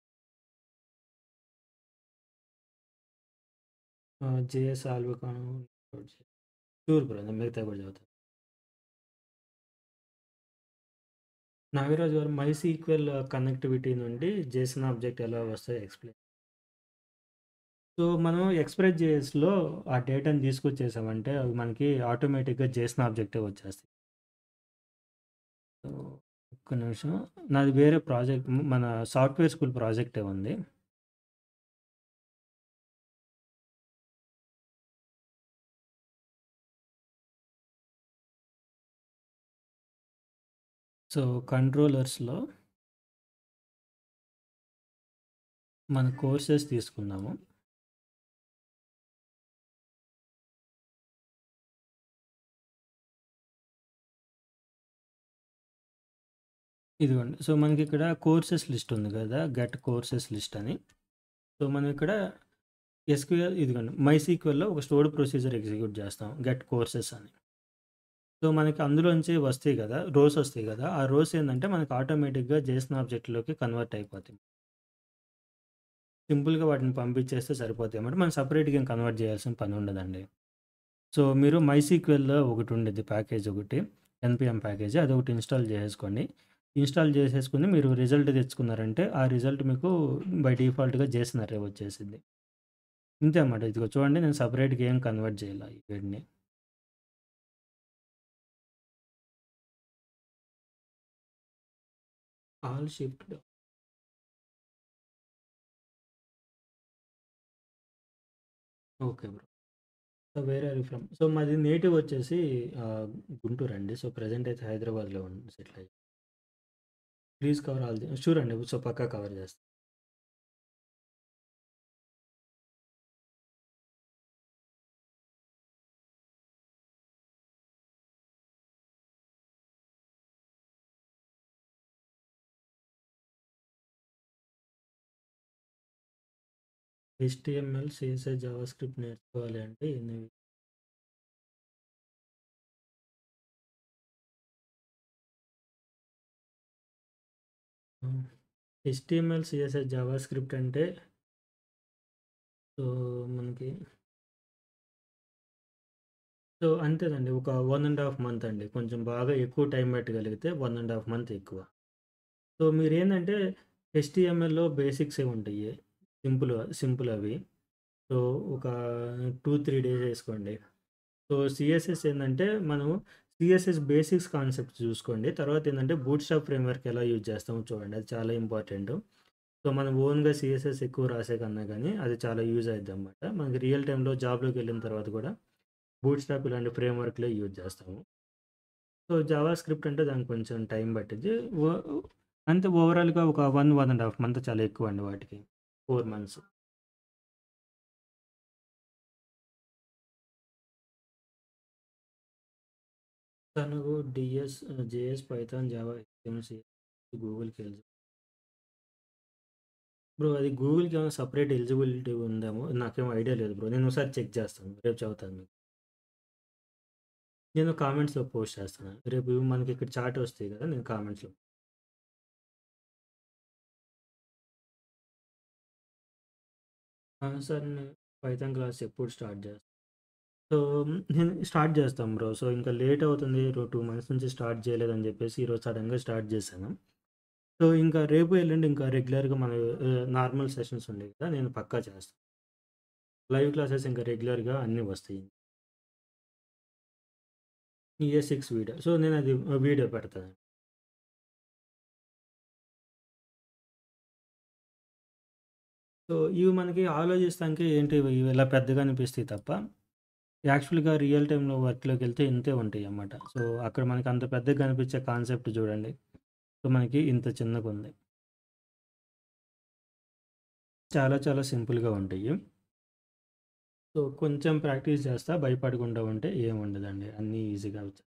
ఆ! జేఎస్ ఆల్వికాను షూర్ బ్రో. నేను మిగతావి కూడా చెప్తాను. నాగరాజు గారు మైసీక్వెల్ కనెక్టివిటీ నుండి జేసన్ ఆబ్జెక్ట్ ఎలా వస్తాయో ఎక్స్‌ప్లెయిన్ సో, మనం ఎక్స్‌ప్రెస్ జేఎస్‌లో ఆ డేటాని తీసుకొచ్చేసామంటే అవి మనకి ఆటోమేటిక్‌గా జేసన్ ఆబ్జెక్టే వచ్చేస్తాయి. సో, ఒక్క నిమిషం. నాది వేరే ప్రాజెక్ట్ మన సాఫ్ట్‌వేర్ స్కూల్ ప్రాజెక్టే ఉంది. సో, కంట్రోలర్స్‌లో మన కోర్సెస్ తీసుకుందాము. ఇదిగోండి. సో, మనకిక్కడ కోర్సెస్ లిస్ట్ ఉంది గదా! గెట్ కోర్సెస్ లిస్ట్ అని. సో, మనం ఇక్కడ ఎస్‌క్యూఎల్ ఇదిగోండి మైసీక్వెల్‌లో ఒక స్టోర్డ్ ప్రొసీజర్ ఎగ్జిక్యూట్ చేస్తాం. గెట్ కోర్సెస్ అని. సో, మనకి అందులోంచి వస్తాయి గదా! రోస్ వస్తాయి గదా! ఆ రోస్ ఏందంటే మనకి ఆటోమేటిక్‌గా జేసన్ ఆబ్జెక్ట్‌లోకి కన్వర్ట్ అయిపోతాయి. సింపుల్‌గా వాటిని పంపించేస్తే సరిపోతాయన్నమాట. మనం సెపరేట్‌గా ఏం కన్వర్ట్ చేయాల్సిన పని ఉండదండి. సో, మీరు మైసీక్వెల్‌లో ఒకటి ఉండిద్ది ప్యాకేజ్ ఒకటి. ఎన్‌పీఎం ప్యాకేజ్ అదొకటి ఇన్‌స్టాల్ చేసేసుకోండి. ఇన్‌స్టాల్ చేసేసుకొని మీరు రిజల్ట్ తెచ్చుకున్నారంటే ఆ రిజల్ట్ మీకు బై డిఫాల్ట్‌గా జేసన్ అర్రే వచ్చేసిద్ది. ఇంతే అన్నమాట. ఇదిగో చూడండి నేను సెపరేట్‌గా ఏం కన్వర్ట్ చేయలా వీటిని. Alt shift down. Okay bro. So, where are you from? So, మాది నేటివ్ వచ్చేసి ఆహ్, గుంటూరండి. సో, ప్రెజెంట్ అయితే హైదరాబాద్‌లో ఉన్ సెటిల్ అయ్యాం. Please cover all the sure అండి. సో, పక్కా కవర్ చేస్తా. హెచ్‌టీఎంఎల్, సీఎస్ఎస్, జావాస్క్రిప్ట్ నేర్చుకోవాలి అంటే ఎన్ని హ్మ్. హెచ్‌టీఎంఎల్, సీఎస్ఎస్, జావాస్క్రిప్ట్ అంటే సో, మనకి సో, అంతేనండి. ఒక 1 ½ మంత్ అండి. కొంచెం బాగా ఎక్కువ టైం పెట్టగలిగితే 1 ½ మంత్ ఎక్కువ. సో, మీరేందంటే హెచ్‌టీఎంఎల్‌లో బేసిక్సే ఉంటాయి. సింపుల్ సింపుల్ అవి. సో, ఒక 2, 3 డేస్ ఏసుకోండి. సో, సీఎస్ఎస్ ఏందంటే మనం సీఎస్ఎస్ బేసిక్స్ కాన్సెప్ట్స్ చూసుకోండి. తర్వాత ఏందంటే బూట్‌స్ట్రాప్ ఫ్రేమ్‌వర్క్ ఎలా యూజ్ చేస్తామో చూడండి. అది చాలా ఇంపార్టెంటు. సో, మనం ఓన్‌గా సీఎస్ఎస్ ఎక్కువ రాసే కన్నా గానీ అది చాలా యూజ్ అయిద్దనమాట. మనకి రియల్ టైమ్‌లో జాబ్‌లోకెళ్ళిన తర్వాత కూడా బూట్‌స్ట్రాప్ ఇలాంటి ఫ్రేమ్‌వర్క్‌లే యూజ్ చేస్తాము. సో, జావా స్క్రిప్ట్ అంటే దానికి కొంచెం టైం పట్టిద్ది. ఓ అంతే ఓవరాల్‌గా ఒక 1, 1 ½ మంత్ చాలా ఎక్కువండి వాటికి. 4 మంత్స్. తనకు DS, JS, Python, Java, HTML, CSS, గూగుల్‌కి ఎలిజి బ్రో అది గూగుల్‌కి ఏమైనా సెపరేట్ ఎలిజిబిలిటీ ఉందేమో నాకేం ఐడియా లేదు బ్రో. నేను ఒకసారి చెక్ చేస్తాను. రేపు చెబుతాను మీకు. నేను కామెంట్స్‌లో పోస్ట్ చేస్తాను. రేపు మనకి ఇక్కడ చాట్ వస్తాయి కదా! నేను కామెంట్స్‌లో ఆ! సార్ నేను పైథాన్ క్లాస్ ఎప్పుడు స్టార్ట్ చేస్తా? సో, నేను స్టార్ట్ చేస్తాం బ్రో. సో, ఇంకా లేట్ అవుతుంది. రో 2 మంత్స్ నుంచి స్టార్ట్ చేయలేదని చెప్పేసి ఈరోజు సడెన్‌గా స్టార్ట్ చేశాను. సో, ఇంకా రేపు, ఎల్లుండి ఇంకా రెగ్యులర్‌గా మన ఆహ్, నార్మల్ సెషన్స్ ఉండేవి కదా! నేను పక్కా చేస్తా. లైవ్ క్లాసెస్ ఇంకా రెగ్యులర్‌గా అన్నీ వస్తాయి. ఏ6 వీడియో. సో, నేనది వీడియో పెడతాను. సో, ఇవి మనకి ఆలోచిస్తానికి ఏంటి ఇవి ఇలా పెద్దగా అనిపిస్తాయి తప్ప, యాక్చువల్‌గా రియల్ టైమ్‌లో వర్క్‌లోకెళ్తే ఇంతే ఉంటాయన్నమాట. సో, అక్కడ మనకి అంత పెద్దగా కనిపించే కాన్సెప్ట్ చూడండి. సో, మనకి ఇంత చిన్నగుంది. చాలా చాలా సింపుల్‌గా ఉంటాయి. సో, కొంచెం ప్రాక్టీస్ చేస్తా భయపడకుండా ఉంటే ఏముండదండి. అన్నీ ఈజీగా వచ్చేస్తాయి.